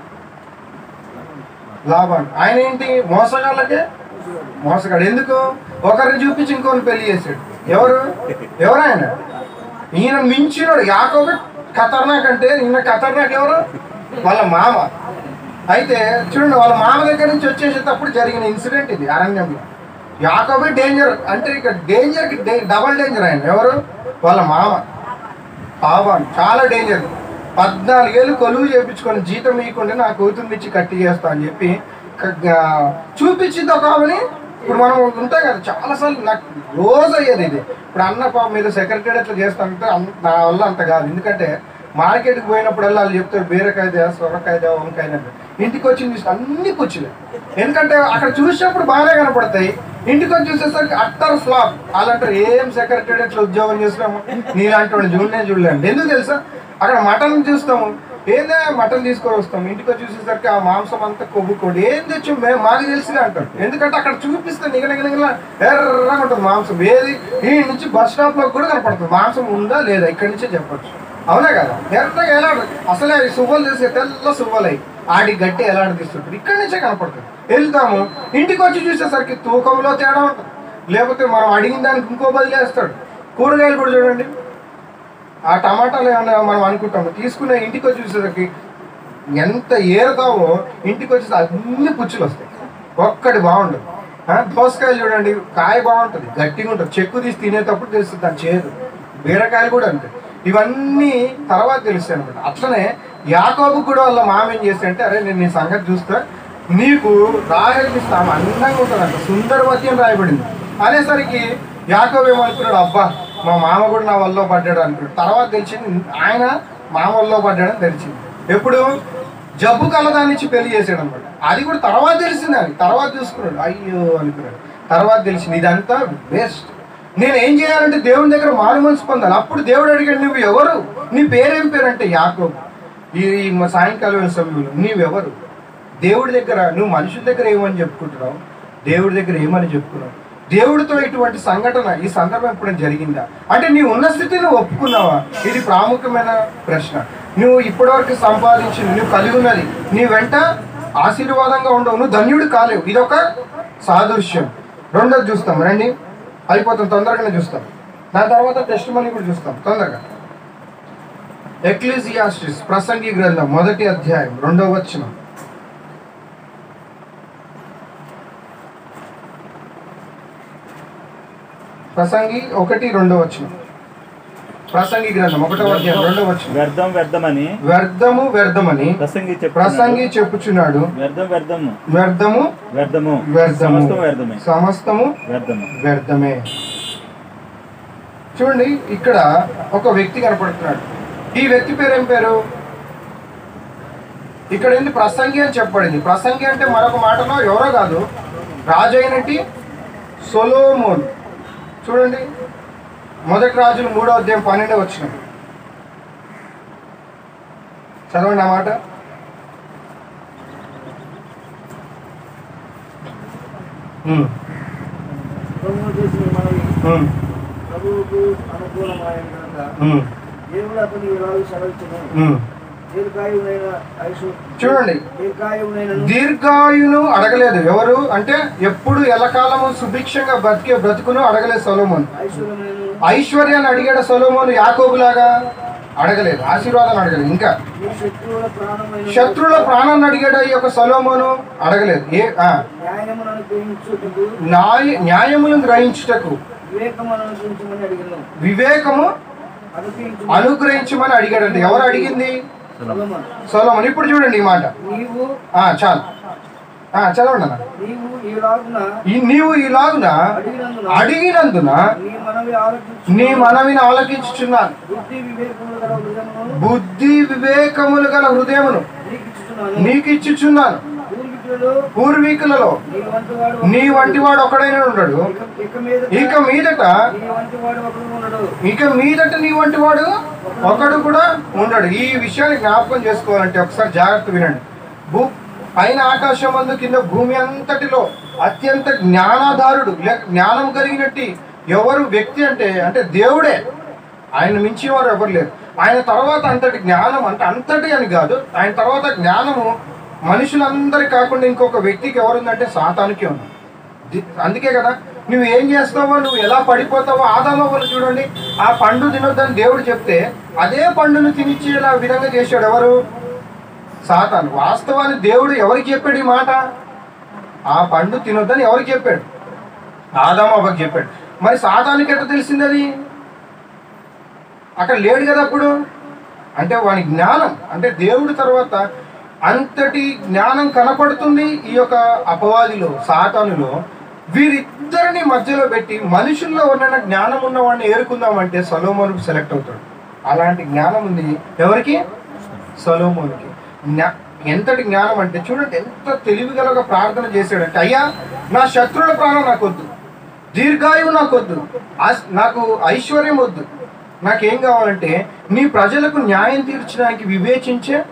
లాభాన్ ఆయన ఏంటి మోసగాళ్ళకే మోసగాడు ఎందుకు ఒకరిని చూపించి ఇంకొకరిని పెళ్లి చేశాడు ఎవరు ఎవరు ఆయన ఈయన మించినోడు యాకోబు ఖతర్నాక్ అంటే ఈయన ఖతర్నాక్ ఎవరు వాళ్ళ మామ అయితే చూడండి వాళ్ళ మామ దగ్గర నుంచి వచ్చేసేటప్పుడు జరిగిన ఇన్సిడెంట్ ఇది అరణ్యంలో యాకోబే డేంజర్ అంటే ఇక డేంజర్కి డబల్ డేంజర్ ఆయన ఎవరు వాళ్ళ మామ పాపం చాలా డేంజర్ పద్నాలుగేళ్ళు కొలువు చేయించుకొని జీతం ఇవ్వకుండా నా కూతుర్ని ఇచ్చి కట్టి చేస్తా అని చెప్పి క- గా- చూపించింది ఒక ఆమెని ఇప్పుడు మనం ఉంటాం కదా చాలాసార్లు నాకు రోజు అయ్యేది ఇది ఇప్పుడు అన్న పాపం మీద సెక్రటరీ అట్లా చేస్తానంటే అన్- నా వల్ల అంత కాదు ఎందుకంటే మార్కెట్కి పోయినప్పుడల్లా వాళ్ళు చెప్తారు బీరకాయ దే సొరకాయ దే వంకాయ దే. ఇంటికి వచ్చి చూస్తే అన్ని కుచ్చులే ఎందుకంటే అక్కడ చూసినప్పుడు బాగానే కనపడతాయి ఇంటికి వచ్చి చూసేసరికి అట్టర్ ఫ్లాప్ వాళ్ళంటారు ఏం సెక్రటరీ అట్లా ఉద్యోగం చేస్తున్నాము నీలాంటి వాడు చూడనే చూడలేండి ఎందుకు తెలుసా అక్కడ మటన్ చూస్తాము ఏందే మటన్ తీసుకొని వస్తాం ఇంటికి వచ్చి చూసేసరికి ఆ మాంసం అంతా కొవ్వు కొడి ఏం తెచ్చు మేము మాకు తెలిసిగా అంటారు ఎందుకంటే అక్కడ చూపిస్తే నిగల నిగల ఎర్రగా ఉంటుంది మాంసం ఏది ఈ నుంచి బస్ స్టాప్ లో కూడా కనపడుతుంది మాంసం ఉందా లేదా ఇక్కడి నుంచే చెప్పొచ్చు అవునా కదా ఎర్రగా ఎలా అసలే అవి సువ్వలు తీసే తెల్ల సువ్వలు అయి ఆడి గట్టి ఎలాంటి తీస్తుంటారు ఇక్కడి నుంచే కనపడుతుంది వెళ్తాము ఇంటికి వచ్చి చూసేసరికి తూకంలో తేడా ఉంటుంది లేకపోతే మనం అడిగిన దానికి ఇంకో బదిలీ వేస్తాడు కూరగాయలు కూడా చూడండి ఆ టమాటాలు ఏమన్నా మనం అనుకుంటాము తీసుకునే ఇంటికి వచ్చి చూసేసరికి ఎంత ఏరుతావో ఇంటికి వచ్చేసి అన్ని పుచ్చులు వస్తాయి ఒక్కటి బాగుండదు ఆ, దోసకాయలు చూడండి కాయ బాగుంటుంది గట్టిగా ఉంటుంది చెక్కు తీసి తినేటప్పుడు తెలుస్తుంది దాని చేదు బీరకాయలు కూడా అంతే ఇవన్నీ తర్వాత తెలుస్తాయి అనమాట అట్లనే యాకోబు కూడా వాళ్ళ మామ ఏం చేస్తాడంటే అరే నేను నీ సంగతి చూస్తా నీకు రాహేల్కి ఇస్తాము అందంగా ఉంటుందంట సుందరవతి అని రాయబడింది అనేసరికి యాకోబు ఏమనుకున్నాడు అబ్బా మా మామ కూడా నా వల్ల పడ్డాడు అనుకున్నాడు తర్వాత తెలిసింది ఆయన మామ వల్ల పడ్డాడని తెలిసింది ఎప్పుడు జబ్బు కలదాన్ని ఇచ్చి పెళ్లి చేసాడు అనమాట అది కూడా తర్వాత తెలిసింది అని తర్వాత చూసుకున్నాడు అయ్యో అనుకున్నాడు తర్వాత తెలిసింది ఇదంతా వేస్ట్ నేను ఏం చేయాలంటే దేవుని దగ్గర మారు మనసు పొందాలి అప్పుడు దేవుడు అడిగాడు నువ్వు ఎవరు నీ పేరేం పేరు అంటే యాకోబు ఈ ఈ మ- సాయంకాలం వేళ సమయంలో నీవెవరు దేవుడి దగ్గర నువ్వు మనుషుల దగ్గర ఏమని చెప్పుకుంటున్నావు దేవుడి దగ్గర ఏమని చెప్పుకున్నావు దేవుడితో ఇటువంటి సంఘటన ఈ సందర్భం ఎప్పుడైనా జరిగిందా అంటే నీ ఉన్న స్థితిని ఒప్పుకున్నావా ఇది ప్రాముఖ్యమైన ప్రశ్న నువ్వు ఇప్పటివరకు సంపాదించింది నువ్వు కలిగి ఉన్నది నీ వెంట ఆశీర్వాదంగా ఉండవు నువ్వు ధన్యుడు కాలేవు ఇది ఒక సాదృశ్యం రెండోది చూస్తాం రండి అయిపోతాం తొందరగానే చూస్తాం దాని తర్వాత టెస్ట్ మనీ కూడా చూస్తాం తొందరగా ఎక్లీసియాస్టిస్ ప్రసంగి గ్రంథం మొదటి అధ్యాయం రెండవ వచనం ప్రసంగి ఒకటి రెండవ వచనం ప్రసంగి గ్రంథం ఒకటో అధ్యాయం రెండవ వచనం వ్యర్థం వ్యర్థమని వ్యర్థము వ్యర్థమని ప్రసంగి చెప్పు ప్రసంగి చెప్పుచున్నాడు వ్యర్థం వ్యర్థము వ్యర్థము వ్యర్థము వ్యర్థము సమస్తం వ్యర్థమే సమస్తము వ్యర్థము వ్యర్థమే చూడండి ఇక్కడ ఒక వ్యక్తి కనపడుతున్నాడు ఈ వ్యక్తి పేరు ఏం పేరు ఇక్కడ ఏంటి ప్రసంగి అని చెప్పబడింది ప్రసంగి అంటే మరొక మాటలో ఎవరో కాదు రాజు అయినటి సొలోమోన్ చూడండి మొదటి రాజులు మూడో అధ్యాయం పన్నెండే వచ్చిన చదవండి ఆ మాట ఉమ్, ప్రభువు చేసిన మనవి ఉమ్, ప్రభువుకు అనుకూలమైన కనుక ఉమ్, దేవుడు అతని ఇలాగ సెలవుచును ఉమ్. దీర్ఘాయువునైన ఐసు చూడండి దీర్ఘాయువునైన దీర్ఘాయును అడగలేదు ఎవరు అంటే ఎప్పుడు ఎల్లకాలము సుభిక్షంగా బ్రతికే బ్రతుకును అడగలేదు సొలోమోన్ ఐశ్వర్యమైన ఐశ్వర్యాన్ని అడిగాడు సొలోమోన్ యాకోబులాగా అడగలేదు ఆశీర్వాదం అడగలేదు ఇంకా నీ శత్రువుల ప్రాణమైన శత్రువుల ప్రాణాన్ని అడిగాడు ఈ యొక్క సొలోమోను అడగలేదు ఏ ఆ, న్యాయమును అనుగ్రహించుటకు న్యాయ న్యాయములను గ్రహించుటకు వివేకమును అనుగ్రహించమని అడిగాను వివేకము అనుగ్రహించు అనుగ్రహించమని అడిగాడంటే ఎవరు అడిగింది సొలొమోను. సొలోమోన్ ఇప్పుడు చూడండి ఈ మాట నీవు ఆ, చాలు ఆ, చదవండి అన్న నీవు ఈలాగున ఈ నీవు ఇలాగున అడిగినందున అడిగినందున నీ మనవి ఆలోచించు నీ మనవిని ఆలకించుచున్నాను బుద్ధి వివేకములు గల హృదయమును బుద్ధి వివేకములు గల హృదయమును నీకు ఇచ్చుచున్నాను నీకు ఇచ్చుచున్నాను పూర్వీకులలో పూర్వీకులలో నీ వంటి వాడు నీ వంటి వాడు ఒకడైనా ఉండడు ఇక- ఇక మీద ఇక మీదట నీ వంటి వాడు ఒకడు ఉండడు ఇక మీదట నీ వంటి వాడు ఒకడు కూడా ఉండడు ఈ విషయాన్ని జ్ఞాపకం చేసుకోవాలంటే ఒకసారి జాగ్రత్త వినండి భూ పైన ఆకాశం అందు కింద భూమి అంతటిలో అత్యంత జ్ఞానాధారుడు లేక జ్ఞానం కలిగినట్టు ఎవరు వ్యక్తి అంటే అంటే దేవుడే ఆయన మించి వారు ఎవరు లేరు ఆయన తర్వాత అంతటి జ్ఞానం అంటే అంతటి అని కాదు ఆయన తర్వాత జ్ఞానము మనుషులందరి కాకుండా ఇంకొక వ్యక్తికి ఎవరుందంటే సాతానికి ఉంది ది- అందుకే కదా నువ్వు ఏం చేస్తావో నువ్వు ఎలా పడిపోతావో ఆదామవ్వలు చూడండి ఆ పండు తినొద్దని దేవుడు చెప్తే అదే పండును తినిచ్చేలా విధంగా చేశాడు ఎవరు సాతాను వాస్తవాన్ని దేవుడు ఎవరికి చెప్పాడు ఈ మాట ఆ పండు తినొద్దని ఎవరికి చెప్పాడు ఆదామవ్వకి చెప్పాడు మరి సాతానికి ఎట్లా తెలిసింది అది అక్కడ లేడు కదా అప్పుడు అంటే వాని జ్ఞానం అంటే దేవుడి తర్వాత అంతటి జ్ఞానం కనపడుతుంది ఈ యొక్క అపవాదిలో సాతానులో వీరిద్దరిని మధ్యలో పెట్టి మనుషుల్లో ఉన్న జ్ఞానం ఉన్న వాడిని ఏరుకుందామంటే సలోమోనుకు సెలెక్ట్ అవుతాడు అలాంటి జ్ఞానం ఉంది ఎవరికి సలోమోనుకి జ్ఞా ఎంతటి జ్ఞానం అంటే చూడండి ఎంత తెలివిగలగా ప్రార్థన చేశాడంటే అయ్యా నా శత్రువుల ప్రాణం నాకు వద్దు దీర్ఘాయువు నాకు వద్దు ఆస్- నాకు ఐశ్వర్యం వద్దు నాకేం కావాలంటే నీ ప్రజలకు న్యాయం తీర్చడానికి వివేచించే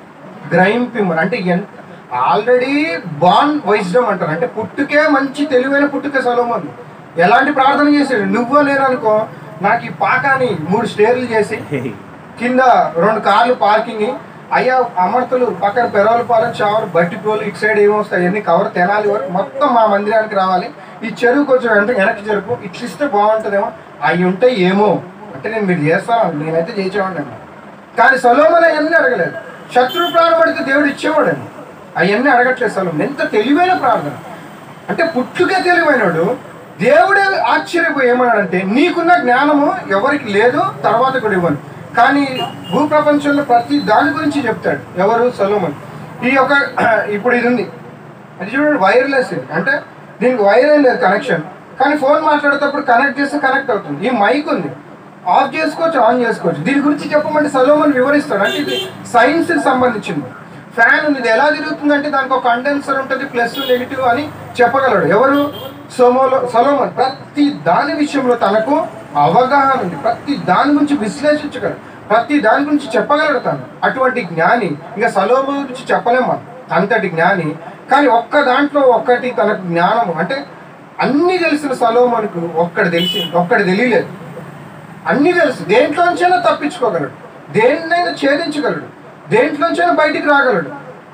గ్రహింపిమ్మని అంటే ఎంత ఆల్రెడీ బాన్ వైజ్డమ్ అంటారు అంటే పుట్టుకే మంచి తెలివైన పుట్టుకే సలోమన్ ఎలాంటి ప్రార్థన చేశాడు నువ్వో నేను అనుకో నాకు ఈ పాకాని మూడు స్టేర్లు చేసి కింద రెండు కార్లు పార్కింగ్ అయ్యా అమర్తలు పక్కన పెరవల పాలెం చావరు బట్టి పోలు ఇటు సైడ్ ఏమొస్తాయి అన్ని కవర్ తెనాలి వరకు మొత్తం మా మందిరానికి రావాలి ఈ చెరువు కొంచెం వెంట వెనక్కి జరుపు ఇట్లా ఇస్తే బాగుంటుందేమో అవి ఉంటే ఏమో అంటే నేను మీరు చేస్తాను నేనైతే చేసేవాడిని కానీ సలోమన్ అవన్నీ అడగలేదు శత్రు ప్రాణం అడిగితే దేవుడు ఇచ్చేవాడండి అవన్నీ అడగట్లేదు సలోమన్ ఎంత తెలివైన ప్రార్థన అంటే పుట్టుకే తెలివైనడు దేవుడే ఆశ్చర్యపోయి ఏమన్నాడంటే నీకున్న జ్ఞానము ఎవరికి లేదు తర్వాత కూడా ఇవ్వను కానీ భూప్రపంచంలో ప్రతి దాని గురించి చెప్తాడు ఎవరు సలోమన్ ఈ యొక్క ఇప్పుడు ఇది ఉంది అది చూడండి వైర్లెస్ ఇది అంటే దీనికి వైర్ ఏం లేదు కనెక్షన్ కానీ ఫోన్ మాట్లాడేటప్పుడు కనెక్ట్ చేస్తే కనెక్ట్ అవుతుంది ఈ మైక్ ఉంది ఆఫ్ చేసుకోవచ్చు ఆన్ చేసుకోవచ్చు దీని గురించి చెప్పమంటే సలోమన్ వివరిస్తాడు అంటే ఇది సైన్స్కి సంబంధించింది ఫ్యాన్ ఉంది ఇది ఎలా తిరుగుతుందంటే దానికి ఒక కండెన్సర్ ఉంటుంది ప్లస్ నెగిటివ్ అని చెప్పగలడు ఎవరు సోమోలో సలోమన్ ప్రతి దాని విషయంలో తనకు అవగాహన ఉంది ప్రతి దాని గురించి విశ్లేషించగలడు ప్రతి దాని గురించి చెప్పగలడు తను అటువంటి జ్ఞాని ఇంకా సలోము గురించి చెప్పలేము మనం అంతటి జ్ఞాని కానీ ఒక్క దాంట్లో ఒక్కటి తనకు జ్ఞానము అంటే అన్ని తెలిసిన సలోమనుకు ఒక్కటి తెలిసి ఒక్కటి తెలియలేదు అన్ని తెలుసు దేంట్లోంచైనా తప్పించుకోగలడు దేన్నైనా ఛేదించగలడు దేంట్లోంచైనా బయటికి రాగలడు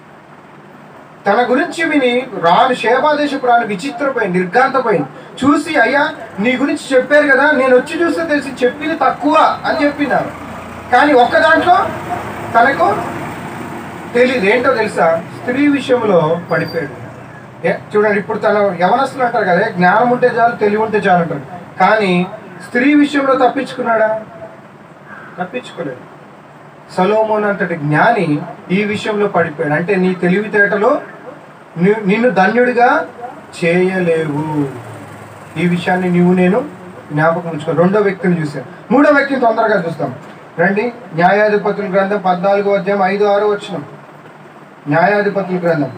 తన గురించి విని రాను శేబాదేశపు రాను విచిత్రపోయింది నిర్ఘాంతపోయింది చూసి అయ్యా నీ గురించి చెప్పారు కదా నేను వచ్చి చూస్తే తెలిసి చెప్పింది తక్కువ అని చెప్పినారు కానీ ఒక్క దాంట్లో తనకు తెలియదు ఏంటో తెలుసా స్త్రీ విషయంలో పడిపోయాడు ఏ, చూడండి ఇప్పుడు తన యవనస్తులు అంటారు కదా జ్ఞానం ఉంటే చాలు తెలివి ఉంటే చాలు అంటారు కానీ స్త్రీ విషయంలో తప్పించుకున్నాడా తప్పించుకోలేదు సలోమోన్ అంతటి జ్ఞాని ఈ విషయంలో పడిపోయాడు అంటే నీ తెలివితేటలు ని- నిన్ను ధన్యుడిగా చేయలేవు ఈ విషయాన్ని నీవు నేను జ్ఞాపకం ఉంచుకో రెండో వ్యక్తిని చూసాం మూడో వ్యక్తిని తొందరగా చూస్తాం రండి న్యాయాధిపతుల గ్రంథం పద్నాలుగో అధ్యాయం ఐదు ఆరు వచ్చిన న్యాయాధిపతుల గ్రంథం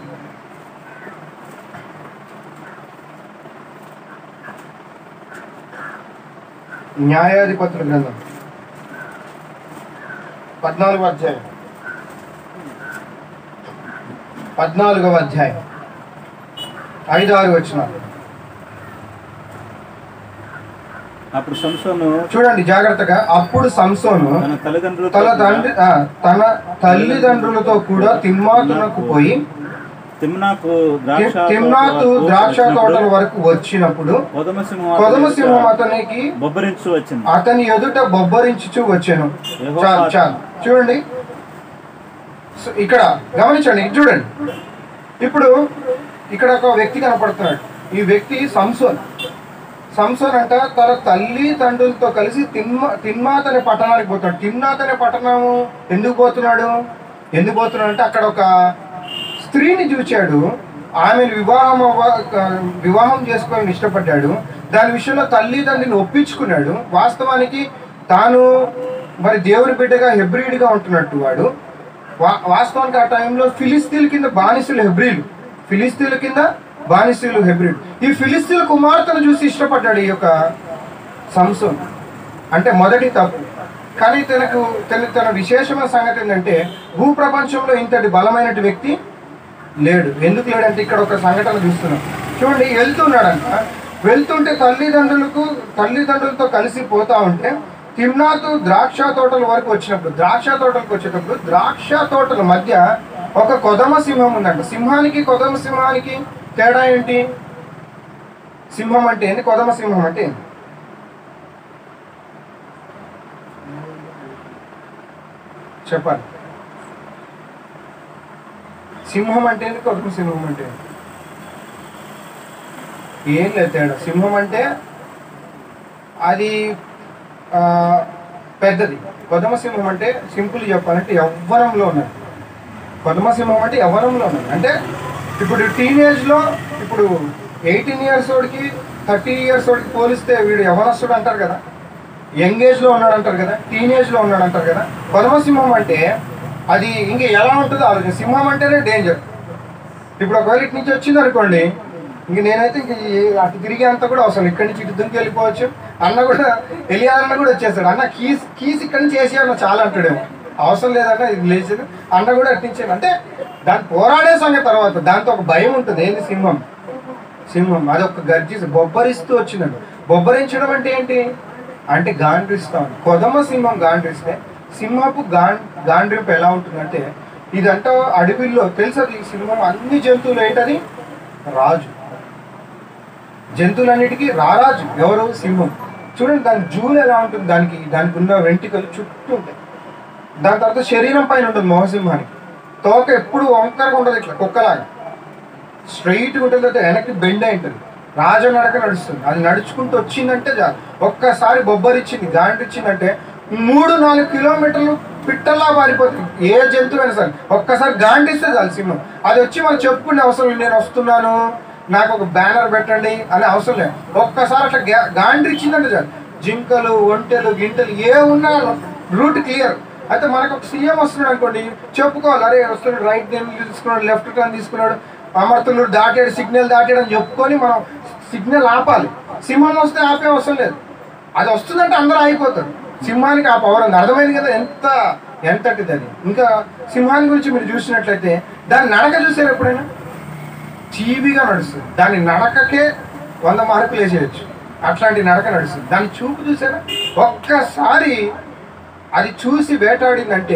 న్యాయాధిపతుల గ్రంథం పద్నాలుగో అధ్యాయం పద్నాలుగవ అధ్యాయం ఐదు ఆరు వచ్చిన అప్పుడు సంసోను చూడండి జాగ్రత్తగా అప్పుడు సంసోను తన తల్లిదండ్రులు తన తండ్రి ఆ, తన తల్లిదండ్రులతో కూడా తిమ్మాతునకు పోయి తిమ్నాకు తి- ద్రాక్ష తిమ్నాతు తోటల ద్రాక్ష వరకు తోటల వరకు వచ్చినప్పుడు కొదమ సింహం కొదమ సింహం అతనికి బొబ్బరించు వచ్చింది అతని ఎదుట బొబ్బరించుచు వచ్చాను యెహోవా చాలు చాలు చూడండి సో ఇక్కడ గమనించండి ఇది చూడండి ఇప్పుడు ఇక్కడ ఒక వ్యక్తి కనపడుతున్నాడు ఈ వ్యక్తి సంసోన్ సంసోన్ అంట తన తల్లి తండ్రులతో కలిసి తిమ్మ తిమ్మాత్ అనే పట్టణానికి పోతాడు తిమ్నాథ్ అనే పట్టణము ఎందుకు పోతున్నాడు ఎందుకు పోతున్నాడు అంటే అక్కడ ఒక స్త్రీని చూచాడు ఆమెను వివాహం అవ్వ వివాహం చేసుకోవాలని ఇష్టపడ్డాడు దాని విషయంలో తల్లి తండ్రిని ఒప్పించుకున్నాడు వాస్తవానికి తాను మరి దేవుని బిడ్డగా హెబ్రిడ్గా ఉంటున్నట్టు వాడు వా- వాస్తవానికి ఆ టైంలో ఫిలిస్తీన్ల కింద బానిసలు హెబ్రిలు ఫిలిస్తీన్ల కింద బానిసలు హెబ్రిడ్ ఈ ఫిలిస్తీన్ల కుమార్తెను చూసి ఇష్టపడ్డాడు ఈ యొక్క సంసోన్ అంటే మొదటి తప్పు కానీ తనకు తన తన విశేషమైన సంగతి ఏంటంటే భూప్రపంచంలో ఇంతటి బలమైన వ్యక్తి లేడు ఎందుకు లేడంటే ఇక్కడ ఒక సంఘటన చూస్తున్నాం చూడండి వెళ్తున్నాడంట వెళ్తుంటే తల్లిదండ్రులకు తల్లిదండ్రులతో కలిసి పోతా ఉంటే తిమ్నాతు ద్రాక్ష తోటల వరకు వచ్చినప్పుడు ద్రాక్ష తోటలకు వచ్చేటప్పుడు ద్రాక్ష తోటల మధ్య ఒక కొదమ సింహం ఉందంట సింహానికి కొదమ సింహానికి తేడా ఏంటి సింహం అంటే ఏంటి కొదమ సింహం అంటే ఏంటి చెప్పాలి సింహం అంటే ఏంటి కొదమ సింహం అంటే ఏంటి? ఏం లేదు తేడా సింహం అంటే అది ఆ, పెద్దది కొదమ సింహం అంటే సింపుల్ చెప్పాలంటే యవ్వనంలో ఉన్నది కొదమ సింహం అంటే యవ్వనంలో ఉన్నది అంటే ఇప్పుడు టీనేజ్లో ఇప్పుడు ఎయిటీన్ ఇయర్స్ వాడికి థర్టీ ఇయర్స్ వాడికి పోలిస్తే వీడు యవనస్తుడు అంటారు కదా యంగ్ ఏజ్లో ఉన్నాడు అంటారు కదా టీనేజ్లో ఉన్నాడు అంటారు కదా కొదమ సింహం అంటే అది ఇంక ఎలా ఉంటుందో ఆలోచన సింహం అంటేనే డేంజర్ ఇప్పుడు ఒకవేళ ఇటు నుంచి వచ్చింది అనుకోండి ఇంక నేనైతే ఇంక ఈ అటు తిరిగి అంతా కూడా అవసరం ఇక్కడి నుంచి ఇటు దునికి వెళ్ళిపోవచ్చు అన్న కూడా ఎలియాలన్న కూడా వచ్చేస్తాడు అన్న కీస్ కీస్ ఇక్కడి నుంచి వేసి అన్న చాలా అంటాడేమో అవసరం లేదన్న ఇది లేచింది అన్న కూడా అట్టించాను అంటే దాని పోరాడే సంగతి తర్వాత దాంతో ఒక భయం ఉంటుంది ఏంది సింహం సింహం అది ఒక గర్జి బొబ్బరిస్తూ వచ్చిందండి బొబ్బరించడం అంటే ఏంటి అంటే గాండ్రిస్తాం కొదమ సింహం గాండ్రిస్తే సింహపు గాం గాండ్రింపు ఎలా ఉంటుందంటే ఇదంతా అడవిల్లో తెలుసది ఈ సింహం అన్ని జంతువులు ఏంటది రాజు జంతువులన్నిటికీ రారాజు ఎవరు సింహం చూడండి దాని జూలు ఎలా ఉంటుంది దానికి దానికి ఉన్న వెంట్రుకలు చుట్టూ ఉంటాయి దాని తర్వాత శరీరం పైన ఉంటుంది మొహసింహానికి తోక ఎప్పుడు వంకరగా ఉండదు ఇట్లా కుక్కలాగా స్ట్రైట్ ఉంటుంది అంటే వెనక్కి బెండ్ అయి ఉంటుంది రాజ నడక నడుస్తుంది అది నడుచుకుంటూ వచ్చిందంటే చాలు ఒక్కసారి బొబ్బరిచ్చింది గాంటిచ్చిందంటే మూడు నాలుగు కిలోమీటర్లు పిట్టల్లా పారిపోతుంది ఏ జంతువు అయినా సరే ఒక్కసారి గాండిస్తే చాలు సింహం అది వచ్చి మనం చెప్పుకునే అవసరం లేదు నేను వస్తున్నాను నాకు ఒక బ్యానర్ పెట్టండి అనే అవసరం లేదు ఒక్కసారి అట్లా గా- గాండ్రిచ్చిందంటే చాలు జింకలు ఒంటెలు గింటలు ఏ ఉన్నా రూట్ క్లియర్ అయితే మనకు ఒక సీఎం వస్తున్నాడు అనుకోండి చెప్పుకోవాలి అరే వస్తున్నాడు రైట్ టర్న్ తీసుకున్నాడు లెఫ్ట్ టర్న్ తీసుకున్నాడు అమర్తులుడు దాటాడు సిగ్నల్ దాటాడు అని చెప్పుకొని మనం సిగ్నల్ ఆపాలి సింహం వస్తే ఆపే అవసరం లేదు అది వస్తుందంటే అందరూ ఆగిపోతారు సింహానికి ఆ పవర్ ఉంది అర్థమైంది కదా ఎంత ఎంతటిది అది ఇంకా సింహాన్ని గురించి మీరు చూసినట్లయితే దాని నడక చూసారు ఎప్పుడైనా చీబీగా నడుస్తుంది దాని నడకకే వంద మార్కులు వేసేయచ్చు అట్లాంటి నడక నడుస్తుంది దాని చూపు చూసారా ఒక్కసారి అది చూసి వేటాడిందంటే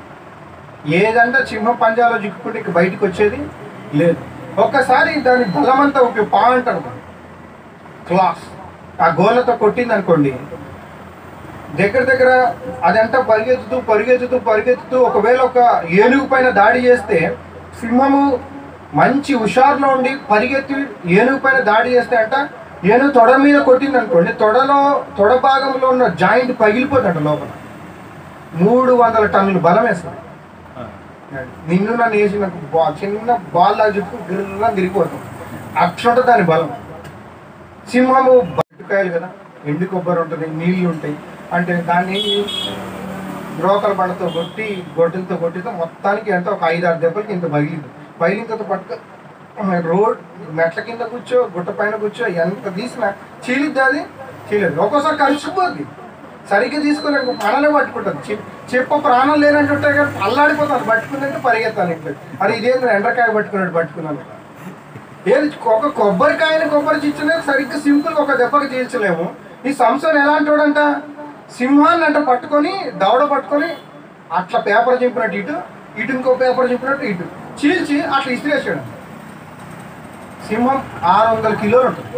ఏదంటే సింహం పంజాలో చిక్కుకుంటే ఇక బయటికి వచ్చేది లేదు ఒక్కసారి దాని బలమంతా ఒక పా అంటారు క్లాస్ ఆ గోళ్ళతో కొట్టింది అనుకోండి దగ్గర దగ్గర అదంతా పరిగెత్తుతూ పరిగెత్తుతూ పరిగెత్తుతూ ఒకవేళ ఒక ఏనుగు పైన దాడి చేస్తే సింహము మంచి హుషారులో ఉండి పరిగెత్తి ఏనుగు పైన దాడి చేస్తే అంట ఏనుగు తొడ మీద కొట్టింది అనుకోండి తొడలో తొడ భాగంలో ఉన్న జాయింట్ పగిలిపోతుందంట లోపల మూడు వందల టన్నులు బలం వేస్తుంది నిన్ను నన్ను వేసి నాకు బా చిన్న బాల్ లాగా చుట్టూ గిర్ర తిరిగిపోతుంది అట్లుంట దాని బలం సింహము బట్టకాయలు కదా ఎండు కొబ్బరి ఉంటుంది నీళ్ళు ఉంటాయి అంటే దాన్ని బ్రోకల బండతో కొట్టి గొడ్డలతో కొట్టితే మొత్తానికి ఎంత ఒక ఐదు ఆరు దెబ్బలకి ఇంత పగిలింది పగిలిన తర్వాత పట్టుక రోడ్ మెట్ల కింద కూర్చో గుట్ట పైన కూర్చో ఎంత తీసినా చీలిద్ది అది చీలేదు ఒక్కోసారి కలిసిపోద్ది సరిగ్గా తీసుకోలేక ప్రాణాలే పట్టుకుంటుంది చె- చెప్ప ప్రాణం లేనంటుంటే కానీ అల్లాడిపోతుంది పట్టుకుందంటే పరిగెత్తాను ఇంట్లో అది ఇదేంద్ర ఎండ్రకాయ పట్టుకున్నాడు పట్టుకున్నాను ఏది ఒక కొబ్బరికాయని కొబ్బరి చిచ్చలే సరిగ్గా సింపుల్ ఒక దెబ్బకి చీల్చలేము ఈ సంస్థను ఎలాంటి వాడంట సింహాన్ని అంట పట్టుకొని దవడ పట్టుకొని అట్లా పేపర్ చింపినట్టు ఇటు ఇటు ఇంకో పేపర్ చింపినట్టు ఇటు చీల్చి అట్లా ఇసిరేసాడు సింహం ఆరు వందల కిలోలు ఉంటుంది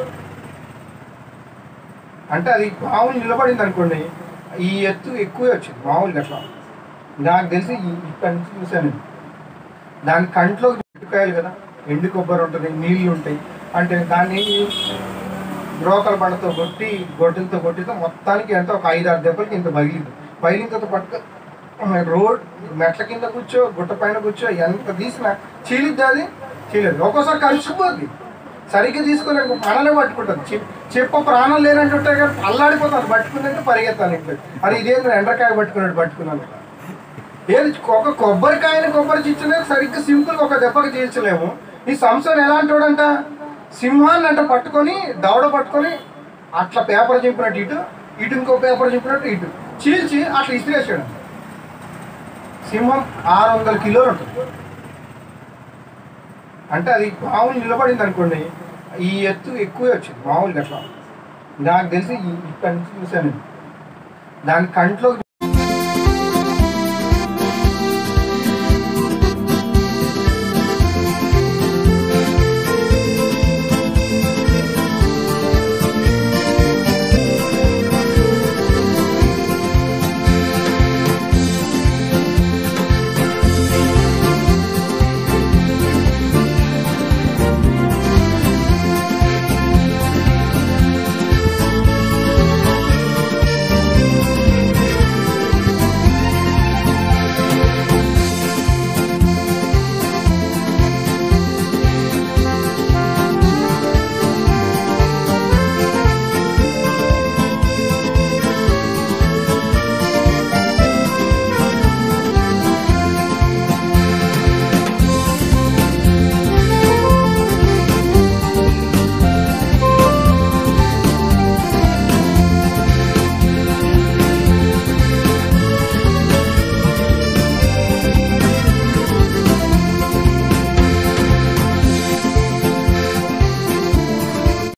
అంటే అది మామూలు నిలబడింది అనుకోండి ఈ ఎత్తు ఎక్కువే వచ్చింది మామూలుగా అట్లా నాకు తెలిసి ఈ- ఇక్కడ నుంచి చూశాను నేను. దాని కంట్లో ఎండుకాయలు కదా ఎండు కొబ్బరి ఉంటుంది నీళ్ళు ఉంటాయి అంటే దాన్ని బ్రోకల బండతో కొట్టి గొడ్డలతో కొట్టితే మొత్తానికి ఎంత ఒక ఐదు ఆరు దెబ్బలకి ఇంత పగిలింది పగిలిన తర్వాత పట్టుక రోడ్ మెట్ల కింద కూర్చో గుట్ట పైన కూర్చో ఎంత తీసినా చీలిద్ది అది చీలేదు ఒక్కోసారి కలిసిపోద్ది సరిగ్గా తీసుకోలేక ప్రాణాలే పట్టుకుంటుంది చె- చెప్ప ప్రాణం లేనంటుంటే కానీ అల్లాడిపోతుంది పట్టుకుందంటే పరిగెత్తాను ఇంట్లో అది ఇదేంద్ర ఎండ్రకాయ పట్టుకున్నాడు పట్టుకున్నాను ఏది ఒక కొబ్బరికాయని కొబ్బరి చిచ్చలే సరిగ్గా సింపుల్ ఒక దెబ్బకి చీల్చలేము ఈ సంస్థను ఎలాంటి వాడంట సింహాన్ని అంట పట్టుకొని దవడ పట్టుకొని అట్లా పేపర్ చింపినట్టు ఇటు ఇటు ఇంకో పేపర్ చింపినట్టు ఇటు చీల్చి అట్లా ఇసిరేసాడు సింహం ఆరు వందల కిలోలు ఉంటుంది అంటే అది మామూలు నిలబడింది అనుకోండి ఈ ఎత్తు ఎక్కువే వచ్చింది మామూలుగా అట్లా నాకు తెలిసి ఈ- ఇక్కడ నుంచి చూశాను నేను. దాని కంట్లో